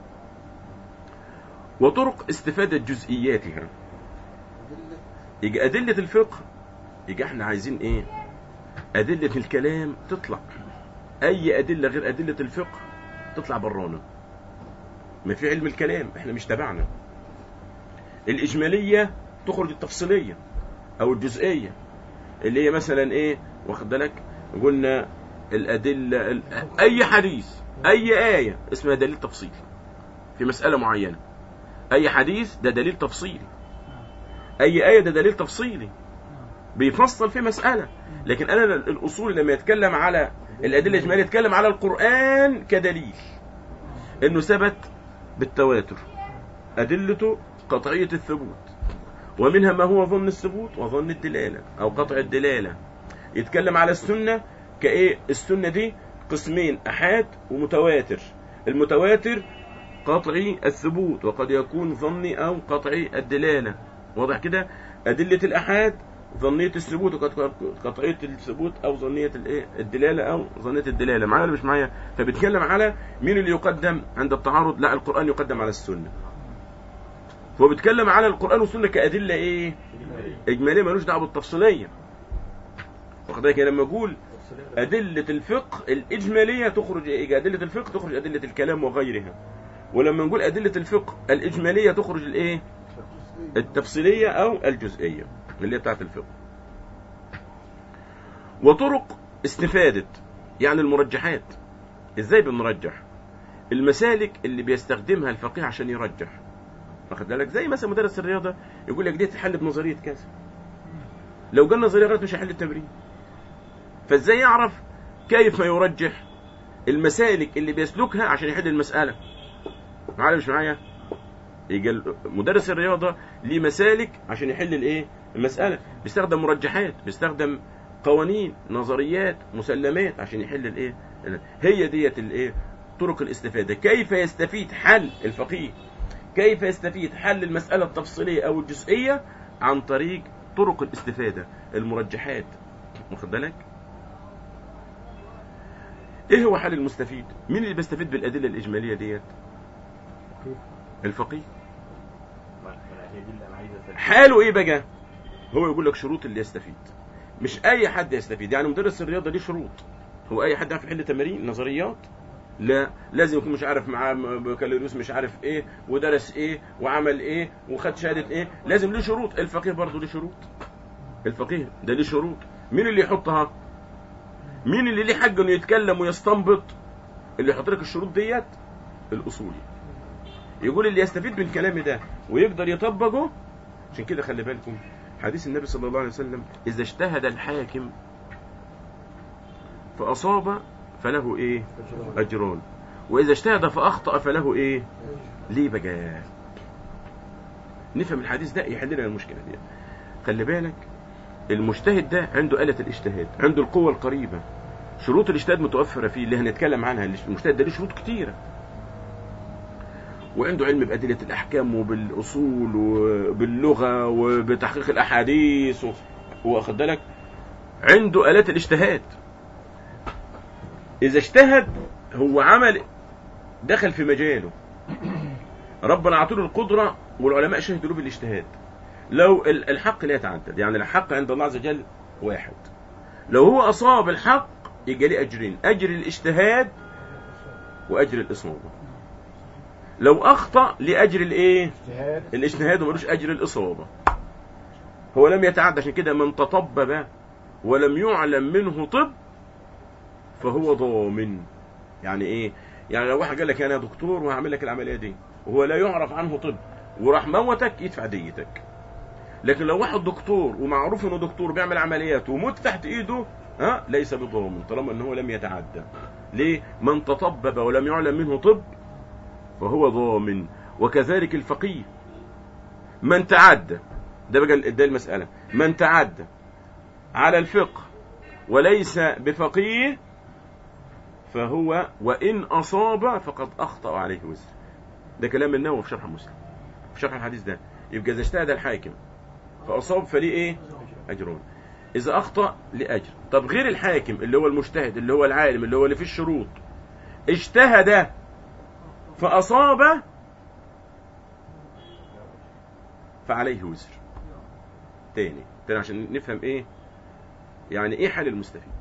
وطرق استفادة جزئياتها يبقى أدلة الفقه يبقى احنا عايزين ايه أدلة الكلام تطلع أي أدلة غير أدلة الفقه تطلع برانا ما في علم الكلام احنا مش تبعنا الإجمالية تخرج التفصيلية أو الجزئية اللي هي مثلا ايه واخد بالك قلنا الأدلة ال- أي حديث أي آية اسمها دليل تفصيلي في مسألة معينة أي حديث ده دليل تفصيلي أي آية ده دليل تفصيلي بيفصل في مسألة لكن أنا الأصول لما يتكلم على الأدلة الإجمالية يتكلم على القرآن كدليل إنه ثبت بالتواتر أدلته قطعية الثبوت ومنها ما هو ظن الثبوت وظن الدلالة أو قطع الدلالة يتكلم على السنة كإيه السنة دي قسمين أحاد ومتواتر المتواتر قطعي الثبوت وقد يكون ظني أو قطعي الدلالة واضح كده أدلة الأحاد ظنية الثبوت وقد قطعية الثبوت أو ظنية الإيه الدلالة أو ظنية الدلالة معايا ولا مش معايا فبيتكلم على مين اللي يقدم عند التعارض لا القرآن يقدم على السنة هو بيتكلم على القرآن والسنة كأدلة إيه إجمالية ملوش دعوة بالتفصيلية واخد بالك يعني لما أقول تفصيلية. أدلة الفقه الإجمالية تخرج إيه؟ أدلة الفقه تخرج أدلة الكلام وغيرها ولما نقول أدلة الفقه الإجمالية تخرج الإيه التفصيلية أو الجزئية اللي هي بتاعت الفقه وطرق استفادة يعني المرجحات إزاي بنرجح المسالك اللي بيستخدمها الفقيه عشان يرجح واخد بالك زي مثلا مدرس الرياضة يقول لك دي تحل بنظرية كذا لو قال نظرية غلط مش هيحل التمرين فازاي يعرف كيف يرجح المسالك اللي بيسلكها عشان يحل المسألة معايا مش معايا يجي ال- مدرس الرياضة ليه مسالك عشان يحل الايه المسألة بيستخدم مرجحات بيستخدم قوانين نظريات مسلمات عشان يحل الايه هي ديت الايه طرق الاستفادة كيف يستفيد حل الفقيه كيف يستفيد حل المسألة التفصيلية او الجزئية عن طريق طرق الاستفادة المرجحات واخد بالك ايه هو حل المستفيد مين اللي بيستفيد بالادله الاجماليه ديت الفقيه ما- ما هي دي اللي انا عايز اسال حاله ايه بقى هو يقول لك شروط اللي يستفيد مش اي حد يستفيد يعني مدرس الرياضه ليه شروط هو اي حد يعرف يحل تمارين نظريات لا لازم يكون مش عارف معاه بكالوريوس مش عارف ايه ودرس ايه وعمل ايه وخد شهاده ايه لازم ليه شروط الفقيه برضه ليه شروط الفقيه ده ليه شروط مين اللي يحطها مين اللي ليه حق انه يتكلم ويستنبط اللي يحط لك الشروط ديت الاصولي يقول اللي يستفيد من كلامي ده ويقدر يطبقه عشان كده خلي بالكم حديث النبي صلى الله عليه وسلم اذا اجتهد الحاكم فاصاب فله ايه اجران واذا اجتهد فاخطا فله ايه ليه بقى نفهم الحديث ده يحل لنا المشكله دي خلي بالك المجتهد ده عنده آلة الاجتهاد عنده القوة القريبة شروط الاجتهاد متوفرة فيه اللي هنتكلم عنها المجتهد ده ليه شروط كتيرة وعنده علم بأدلة الأحكام وبالأصول وباللغة وبتحقيق الأحاديث و- واخد بالك عنده آلات الاجتهاد إذا اجتهد هو عمل دخل في مجاله ربنا عطوله القدرة والعلماء شهدوا له بالاجتهاد لو ال- الحق لا يتعدد يعني الحق عند الله عز وجل واحد لو هو أصاب الحق يبقى ليه أجرين أجر الاجتهاد وأجر الإصابة لو أخطأ لأجر الإيه اجتهاد الاجتهاد وملوش أجر الإصابة هو لم يتعدى عشان كده من تطبب ولم يعلم منه طب فهو ضامن يعني ايه يعني لو واحد قال لك انا دكتور وهعمل لك العمليه دي وهو لا يعرف عنه طب وراح موتك يدفع ديتك لكن لو واحد دكتور ومعروف انه دكتور بيعمل عمليات وموت تحت ايده ها ليس بضامن طالما انه لم يتعدى ليه من تطبب ولم يعلم منه طب فهو ضامن وكذلك الفقيه من تعدى ده بقى ده المسألة من تعدى على الفقه وليس بفقيه فهو وإن أصاب فقد أخطأ عليه وزر ده كلام النووي في شرح مسلم في شرح الحديث ده يبقى إذا اجتهد الحاكم فأصاب فليه إيه أجرون إذا أخطأ لأجر طب غير الحاكم اللي هو المجتهد اللي هو العالم اللي هو اللي فيه الشروط اجتهد فأصاب فعليه وزر تاني تاني عشان نفهم ايه يعني ايه حال المستفيد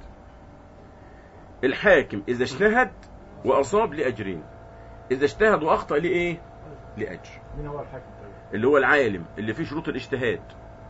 الحاكم اذا اجتهد واصاب لاجرين اذا اجتهد واخطا لايه لاجر مين هو الحاكم طيب؟ اللي هو العالم اللي فيه شروط الاجتهاد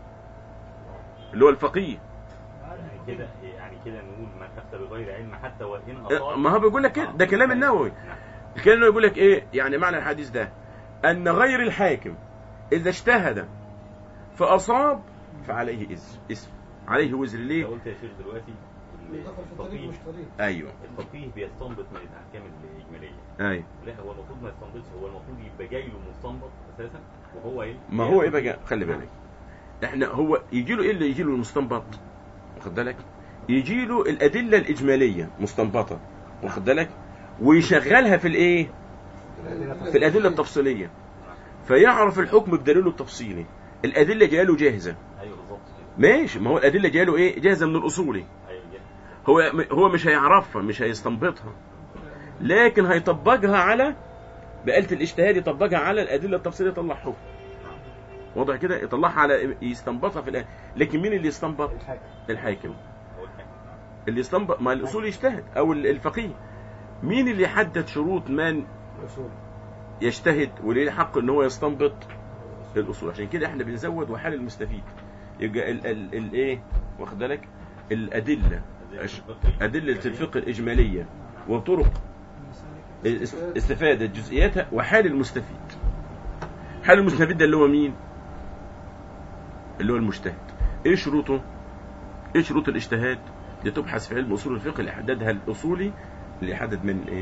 اللي هو الفقيه يعني كده يعني كده نقول من اخذ بغير علم حتى وان اصاب ما هو بيقول لك كده ده كلام النووي الكلام يقول لك ايه يعني معنى الحديث ده ان غير الحاكم اذا اجتهد فاصاب فعليه اسم اسم عليه وزر انت ليه قلت يا شيخ دلوقتي إن دخل في الطريق الفقيه مش طريق ايوه الفقيه بيستنبط من الاحكام الاجماليه ايوه لا هو المفروض ما يستنبطش هو المفروض يبقى جاي له مستنبط اساسا وهو ايه ما هو ايه بقى خلي بالك احنا هو يجي له ايه اللي يجي له المستنبط واخد بالك يجي له الادله الاجماليه مستنبطه واخد بالك ويشغلها في الايه في الادله التفصيليه فيعرف الحكم بدليله التفصيلي الادله جايه له جاهزه ايوه بالظبط كده ماشي ما هو الادله جايه له ايه جاهزه من الاصولي ايوه جه. هو هو مش هيعرفها مش هيستنبطها لكن هيطبقها على بآلة الاجتهاد يطبقها على الأدلة التفصيلية يطلع حكم واضح كده يطلعها على يستنبطها في الآية لكن مين اللي يستنبط الحاكم الحاكم هو الحاكم اللي يستنبط ما الأصول يجتهد أو الفقيه مين اللي يحدد شروط من الاصول يجتهد وليه حق ان هو يستنبط الأصول عشان كده احنا بنزود وحال المستفيد يبقى ال- ال- الايه واخد بالك الأدلة أش- أدلة الفقه الإجمالية وطرق است- استفادة جزئياتها وحال المستفيد حال المستفيد ده اللي هو مين اللي هو المجتهد ايه شروطه ايه شروط الاجتهاد دي تبحث في علم اصول الفقه اللي حددها الاصولي اللي يحدد من ايه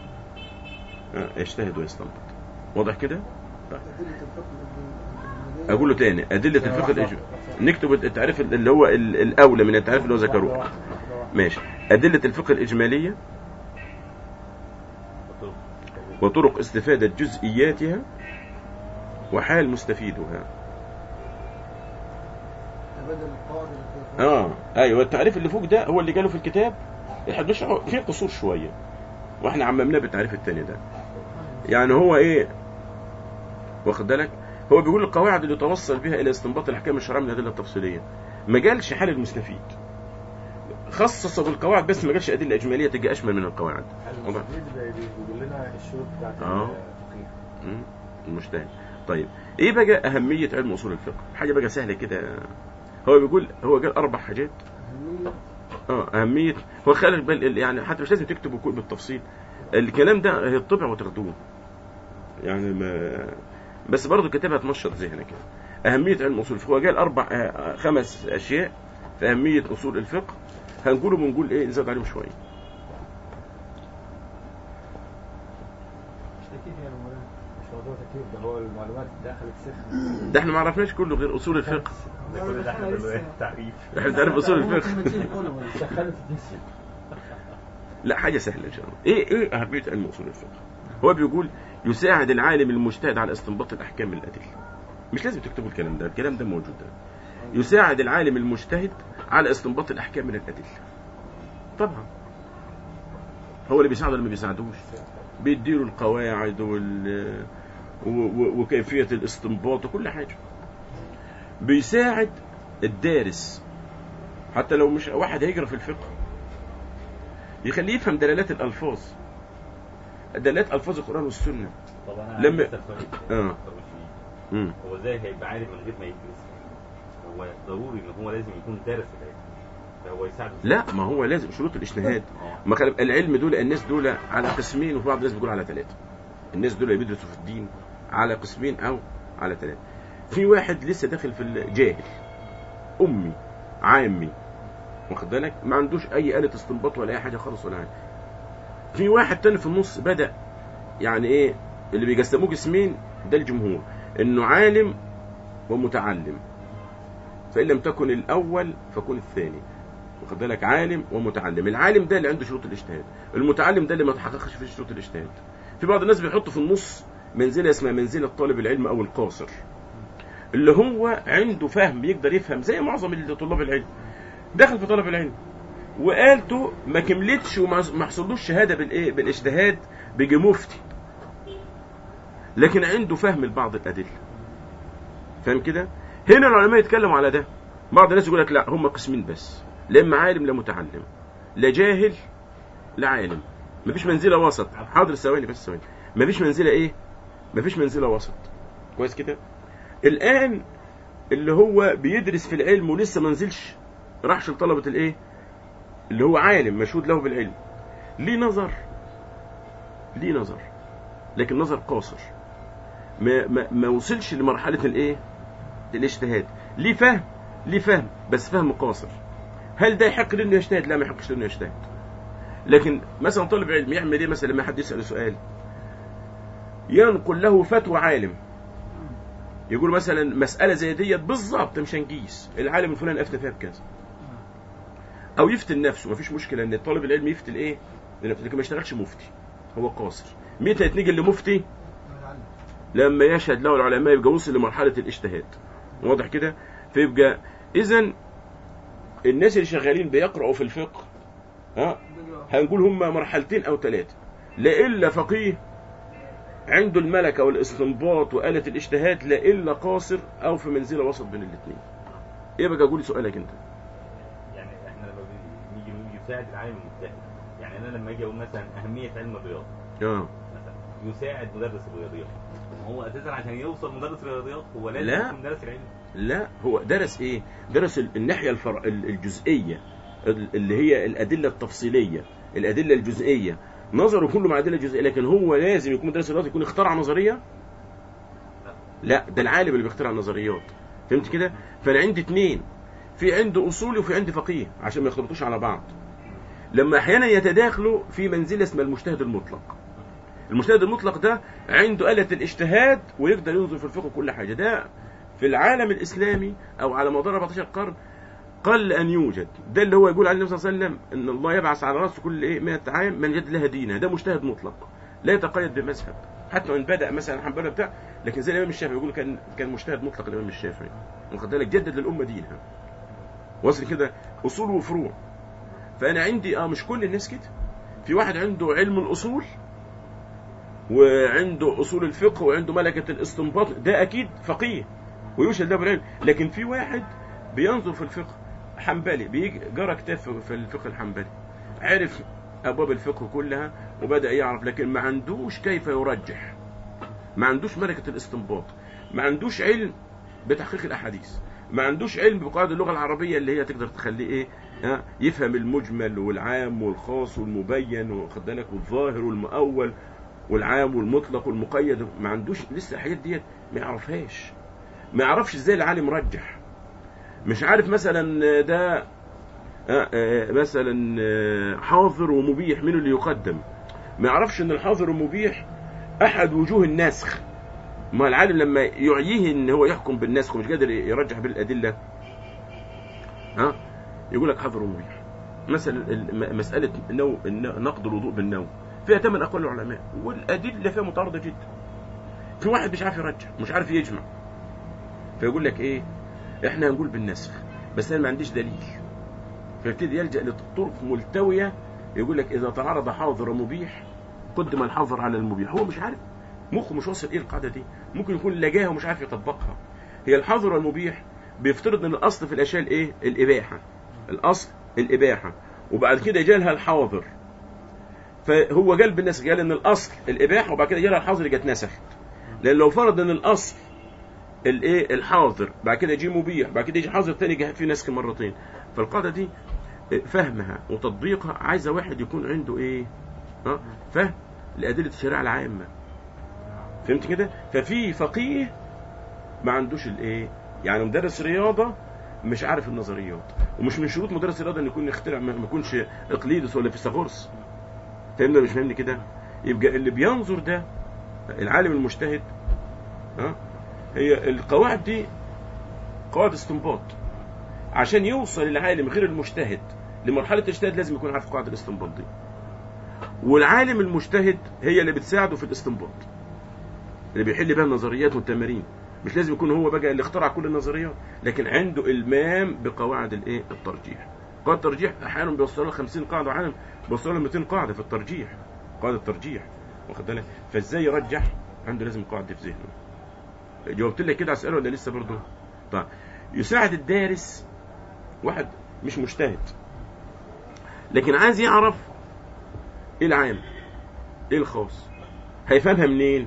آه، يجتهد ويستنبط واضح كده أدلة الفقه الإجمالية. اقول له تاني ادله الفقه الإجمالي نكتب التعريف اللي هو ال- الاولى من التعريف اللي هو واحدة ذكروه واحدة، واحدة واحدة. ماشي ادله الفقه الاجماليه وطرق استفادة جزئياتها وحال مستفيدها تبادل القواعد اللي فيها. اه ايوه التعريف اللي فوق ده هو اللي جاله في الكتاب الحدوش فيه قصور شويه واحنا عممناه بالتعريف الثاني ده يعني هو ايه واخد بالك هو بيقول القواعد اللي يتوصل بها الى استنباط الاحكام الشرعيه من الادله التفصيليه ما جالش حال المستفيد خصص بالقواعد بس ما جالش ادله اجماليه تجي اشمل من القواعد واضح المستفيد بي- بيقول لنا الشروط بتاعت آه. الفقيه مم. المجتهد طيب ايه بقى اهميه علم اصول الفقه حاجه بقى سهله كده هو بيقول هو قال اربع حاجات أهمية اه اهميه هو خلي بال يعني حتى مش لازم تكتبوا كل بالتفصيل الكلام ده هيطبع وتاخدوه يعني ما بس برضه كتابها تنشط ذهنك يعني. اهميه علم اصول الفقه هو جاي الاربع آه، خمس اشياء في اهميه اصول الفقه هنقوله بنقول ايه نزود عليهم شويه مش تكييف يا مولانا مش موضوع تكييف ده هو المعلومات دخلت سخن ده احنا ما عرفناش كله غير اصول الفقه ده كل ده احنا بنقول تعريف احنا بنعرف اصول الفقه سخنت الجسم لا حاجه سهله ان شاء الله ايه ايه اهميه علم اصول الفقه هو بيقول يساعد العالم المجتهد على استنباط الاحكام من الادله مش لازم تكتبوا الكلام ده الكلام ده موجود ده. يساعد العالم المجتهد على استنباط الاحكام من الادله طبعا هو اللي بيساعده اللي ما بيساعدوش بيديله القواعد وال و- و- وكيفيه الاستنباط وكل حاجه بيساعد الدارس حتى لو مش واحد هيجرى في الفقه يخليه يفهم دلالات الالفاظ دلالات الفاظ القران والسنه طب انا لما- لما سؤال آه. أكتر مش فيه. امم هو ازاي هيبقى عالم من غير ما يدرس هو ضروري ان هو لازم يكون دارس العلم فهو يساعده لا ما هو لازم شروط الاجتهاد اه ما خلي العلم دول الناس دول على قسمين وفي بعض الناس بيقول على ثلاثه الناس دول اللي بيدرسوا في الدين على قسمين او على ثلاثه في واحد لسه داخل في الجاهل امي عامي واخد بالك ما عندوش اي آلة استنباط ولا اي حاجه خالص ولا حاجه في واحد تاني في النص بدأ يعني ايه اللي بيقسموه قسمين ده الجمهور انه عالم ومتعلم فان لم تكن الاول فكن الثاني واخد بالك عالم ومتعلم العالم ده اللي عنده شروط الاجتهاد المتعلم ده اللي ما تحققش فيه شروط الاجتهاد في بعض الناس بيحطوا في النص منزله اسمها منزله طالب العلم او القاصر اللي هو عنده فهم يقدر يفهم زي معظم طلاب العلم دخل في طلب العلم وقالته ما كملتش وما ما حصلوش شهاده بالايه بالاجتهاد بيجي مفتي لكن عنده فهم لبعض الادله فاهم كده هنا العلماء يتكلموا على ده بعض الناس يقول لك لا هم قسمين بس لا اما عالم لا متعلم لا جاهل لا عالم مفيش منزله وسط حاضر ثواني بس ثواني مفيش منزله ايه مفيش منزله وسط كويس كده الان اللي هو بيدرس في العلم ولسه ما نزلش راحش لطلبه الايه اللي هو عالم مشهود له بالعلم ليه نظر ليه نظر لكن نظر قاصر ما ما, ما وصلش لمرحله الايه الاجتهاد ليه فهم ليه فهم بس فهم قاصر هل ده يحق له انه يجتهد لا ما يحقش له انه يجتهد لكن مثلا طالب علم يعمل ايه مثلا لما حد يساله سؤال ينقل له فتوى عالم يقول مثلا مساله زي ديت بالظبط مش هنقيس العالم الفلاني افتى فيها بكذا او يفتي لنفسه مفيش مشكله ان الطالب العلم يفتي الايه لنفسه لكن ما يشتغلش مفتي هو قاصر متى يتنقل لمفتي لما يشهد له العلماء يبقى وصل لمرحله الاجتهاد واضح كده فيبقى اذا الناس اللي شغالين بيقرأوا في الفقه ها هنقول هم مرحلتين او ثلاثه لا الا فقيه عنده الملكه والاستنباط وآلة الاجتهاد لا الا قاصر او في منزله وسط بين الاثنين ايه بقى قولي سؤالك انت يعني احنا لما بي- نيجي نقول يساعد العالم المجتهد يعني انا لما اجي اقول مثلا اهميه علم الرياضه اه مثلا يساعد مدرس الرياضيات ما هو اساسا عشان يوصل مدرس الرياضيات هو لازم لا. يكون مدرس العلم لا هو درس ايه درس ال- الناحيه الفر... ال- الجزئيه ال- اللي هي الادله التفصيليه الادله الجزئيه نظره كله مع ادله جزئيه لكن هو لازم يكون مدرس الرياضه يكون اخترع نظريه لا ده العالم اللي بيخترع النظريات فهمت كده فانا عندي اتنين في عنده اصولي وفي عندي فقيه عشان ما يختلطوش على بعض لما احيانا يتداخلوا في منزله اسمها المجتهد المطلق المجتهد المطلق ده عنده آلة الاجتهاد ويقدر ينظر في الفقه كل حاجة ده في العالم الإسلامي أو على مدار 14 قرن قل أن يوجد ده اللي هو يقول عليه النبي صلى الله عليه وسلم إن الله يبعث على رأس كل إيه 100 عام من جد لها دينها ده مجتهد مطلق لا يتقيد بمذهب حتى وإن بدأ مثلا حنبلة بتاع لكن زي الإمام الشافعي يقول كان كان مجتهد مطلق الإمام الشافعي واخد بالك جدد للأمة دينها وصل كده أصول وفروع فأنا عندي اه مش كل الناس كده في واحد عنده علم الأصول وعنده اصول الفقه وعنده ملكه الاستنباط ده اكيد فقيه ويشهد له بالعلم لكن في واحد بينظر في الفقه حنبلي بيجي جرى كتاب في في الفقه الحنبلي عرف ابواب الفقه كلها وبدا يعرف لكن ما عندوش كيف يرجح ما عندوش ملكه الاستنباط ما عندوش علم بتحقيق الاحاديث ما عندوش علم بقواعد اللغه العربيه اللي هي تقدر تخليه ايه ها يفهم المجمل والعام والخاص والمبين واخد بالك والظاهر والمؤول والعام والمطلق والمقيد ما عندوش لسه الحاجات ديت ما يعرفهاش ما يعرفش ازاي العالم رجح مش عارف مثلا ده آه، آه، مثلا آه، حاضر ومبيح مين اللي يقدم ما يعرفش ان الحاضر والمبيح احد وجوه النسخ ما العالم لما يعيه ان هو يحكم بالنسخ ومش قادر يرجح بالادله ها يقول لك حاضر ومبيح مثلا الم- مساله نو الن- نقض الوضوء بالنوم فيها ثمان اقوال العلماء والادله فيها متعارضه جدا في واحد مش عارف يرجح مش عارف يجمع فيقول لك ايه احنا هنقول بالنسخ بس انا ما عنديش دليل فيبتدي يلجا لطرق ملتويه يقول لك اذا تعارض حاضر ومبيح قدم الحاضر على المبيح هو مش عارف مخه مش واصل ايه القاعده دي ممكن يكون لجاها ومش عارف يطبقها هي الحاضر والمبيح بيفترض ان الاصل في الاشياء الايه الاباحه الاصل الاباحه وبعد كده جالها الحاضر فهو قال بالنسخ قال ان الاصل الاباحه وبعد كده جالها الحاضر جت نسخت لان لو فرض ان الاصل الايه الحاضر بعد كده يجي مبيح بعد كده يجي حاضر تاني جه في نسخ مرتين فالقاعده دي فهمها وتطبيقها عايزه واحد يكون عنده ايه ها فهم لادله الشريعه العامه فهمت كده ففي فقيه ما عندوش الايه يعني مدرس رياضه مش عارف النظريات ومش من شروط مدرس الرياضه ان يكون يخترع ما ما يكونش اقليدس ولا فيثاغورس فاهمني ولا مش فاهمني كده يبقى اللي بينظر ده العالم المجتهد ها هي القواعد دي قواعد استنباط عشان يوصل العالم غير المجتهد لمرحله الاجتهاد لازم يكون عارف قواعد الاستنباط دي والعالم المجتهد هي اللي بتساعده في الاستنباط اللي بيحل بها النظريات والتمارين مش لازم يكون هو بقى اللي اخترع كل النظريات لكن عنده المام بقواعد الايه الترجيح قواعد الترجيح احيانا بيوصلوا له 50 قاعده وأحيانا بيوصلوا له 200 قاعده في الترجيح قواعد الترجيح واخد بالك فازاي يرجح عنده لازم القواعد دي في ذهنه جاوبت لك كده على السؤال ولا لسه برضه طيب يساعد الدارس واحد مش مجتهد لكن عايز يعرف ايه العام ايه الخاص هيفهمها منين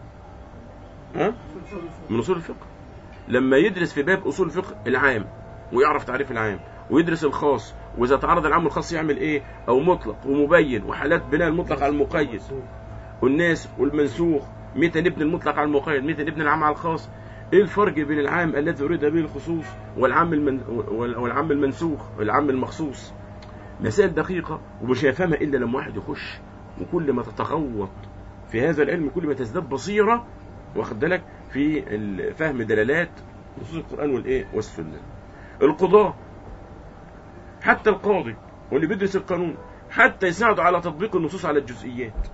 ها من اصول الفقه لما يدرس في باب اصول الفقه العام ويعرف تعريف العام ويدرس الخاص واذا تعرض العام والخاص يعمل ايه او مطلق ومبين وحالات بناء المطلق على المقيد والناس والمنسوخ متى نبني المطلق على المقيد متى نبني العام على الخاص ايه الفرق بين العام الذي اريد به الخصوص والعام المن... والعام المنسوخ والعام المخصوص مسائل دقيقة ومش هيفهمها إلا لما واحد يخش وكل ما تتغوط في هذا العلم كل ما تزداد بصيرة واخد بالك في ال- فهم دلالات نصوص القرآن والإيه والسنة القضاة حتى القاضي واللي بيدرس القانون حتى يساعدوا على تطبيق النصوص على الجزئيات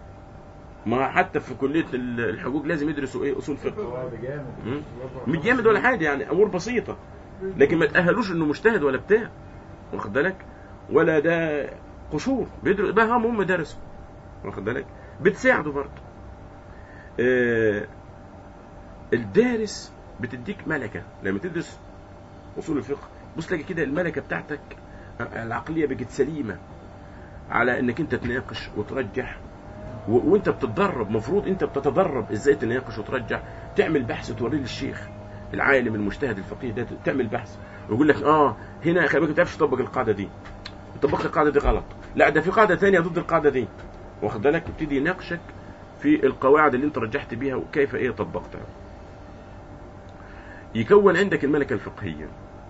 ما حتى في كلية ال- الحقوق لازم يدرسوا إيه أصول فقه هو جامد مم. مش جامد ولا حاجة يعني أمور بسيطة لكن ما تأهلوش إنه مجتهد ولا بتاع واخد بالك ولا ده قشور بيدرس بقى هم هم درسوا واخد بالك بتساعده برضه آه الدارس بتديك ملكة لما تدرس أصول الفقه بص تلاقي كده الملكة بتاعتك آه، العقلية بقت سليمة على انك انت تناقش وترجح و- وانت بتتدرب مفروض انت بتتدرب ازاي تناقش وترجح تعمل بحث توريه للشيخ العالم المجتهد الفقيه ده تعمل بحث ويقول لك اه هنا خلي بالك ما تعرفش تطبق القاعده دي طبقت القاعده دي غلط لا ده في قاعده ثانيه ضد القاعده دي واخد بالك يبتدي يناقشك في القواعد اللي انت رجحت بيها وكيف ايه طبقتها يكون عندك الملكه الفقهيه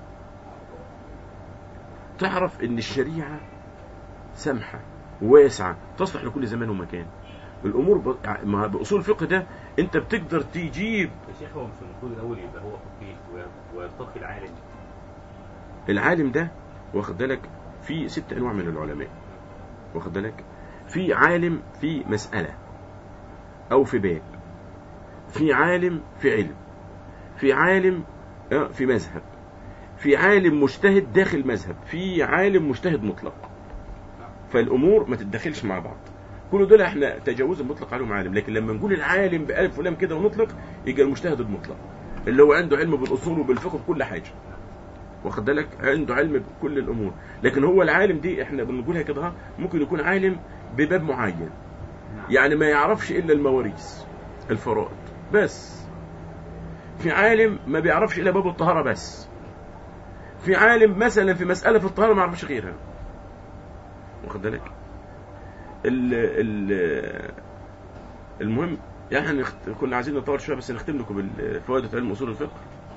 تعرف ان الشريعه سمحه واسعه تصلح لكل زمان ومكان الامور ب... ما باصول الفقه ده انت بتقدر تجيب يا شيخ هو مش المفروض الاول يبقى هو فقيه وي- ويرتقي العالم العالم ده واخد بالك في ست انواع من العلماء واخد بالك في عالم في مسألة او في باب في عالم في علم في عالم آه، في مذهب في عالم مجتهد داخل مذهب في عالم مجتهد مطلق فالامور ما تتدخلش مع بعض كل دول احنا تجاوز المطلق عليهم عالم لكن لما نقول العالم بألف ولام كده ونطلق يبقى المجتهد المطلق اللي هو عنده علم بالاصول وبالفقه بكل حاجه واخد بالك عنده علم بكل الامور لكن هو العالم دي احنا بنقولها كده ها، ممكن يكون عالم بباب معين يعني ما يعرفش الا المواريث الفرائض بس في عالم ما بيعرفش الا باب الطهاره بس في عالم مثلا في مسألة في الطهارة ما يعرفش غيرها واخد بالك ال ال المهم يعني نخت... كنا عايزين نطول شويه بس نختم لكم بالفوائد علم اصول الفقه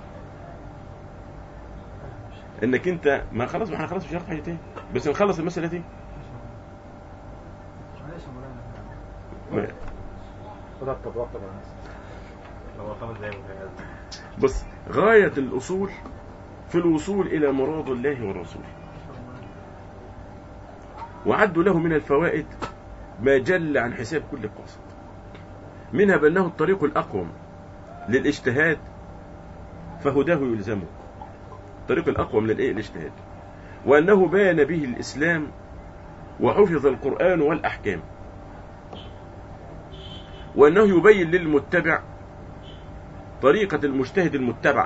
انك انت ما خلاص ما احنا خلاص مش هناخد حاجه تاني بس نخلص المساله دي معلش يا مولانا ما- رتب رتب على الناس هو خمس دقايق وكده. بص غايه الاصول في الوصول الى مراد الله ورسوله وعدوا له من الفوائد ما جل عن حساب كل قاصد منها بأنه الطريق الأقوم للاجتهاد فهداه يلزمه الطريق الأقوم للإيه الاجتهاد وأنه بان به الإسلام وحفظ القرآن والأحكام وأنه يبين للمتبع طريقة المجتهد المتبع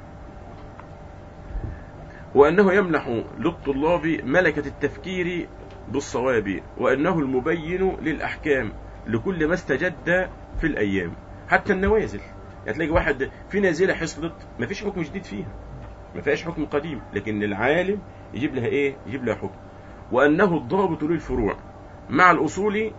وأنه يمنح للطلاب ملكة التفكير بالصواب وأنه المبين للأحكام لكل ما استجد في الأيام حتى النوازل يعني تلاقي واحد في نازلة حصلت ما فيش حكم جديد فيها ما فيهاش حكم قديم لكن العالم يجيب لها ايه يجيب لها حكم وأنه الضابط للفروع مع الأصول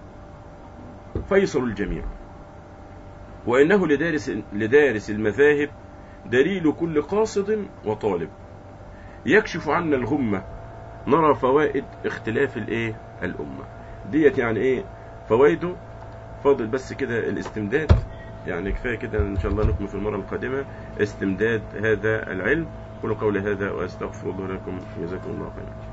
فيصل الجميع وإنه لدارس, لدارس المذاهب دليل كل قاصد وطالب يكشف عنا الغمة نرى فوائد اختلاف الايه الأمة ديت يعني ايه فوائده فاضل بس كده الاستمداد يعني كفاية كده ان شاء الله نكمل في المرة القادمة استمداد هذا العلم قولوا قولي هذا واستغفر الله لكم جزاكم الله خيرا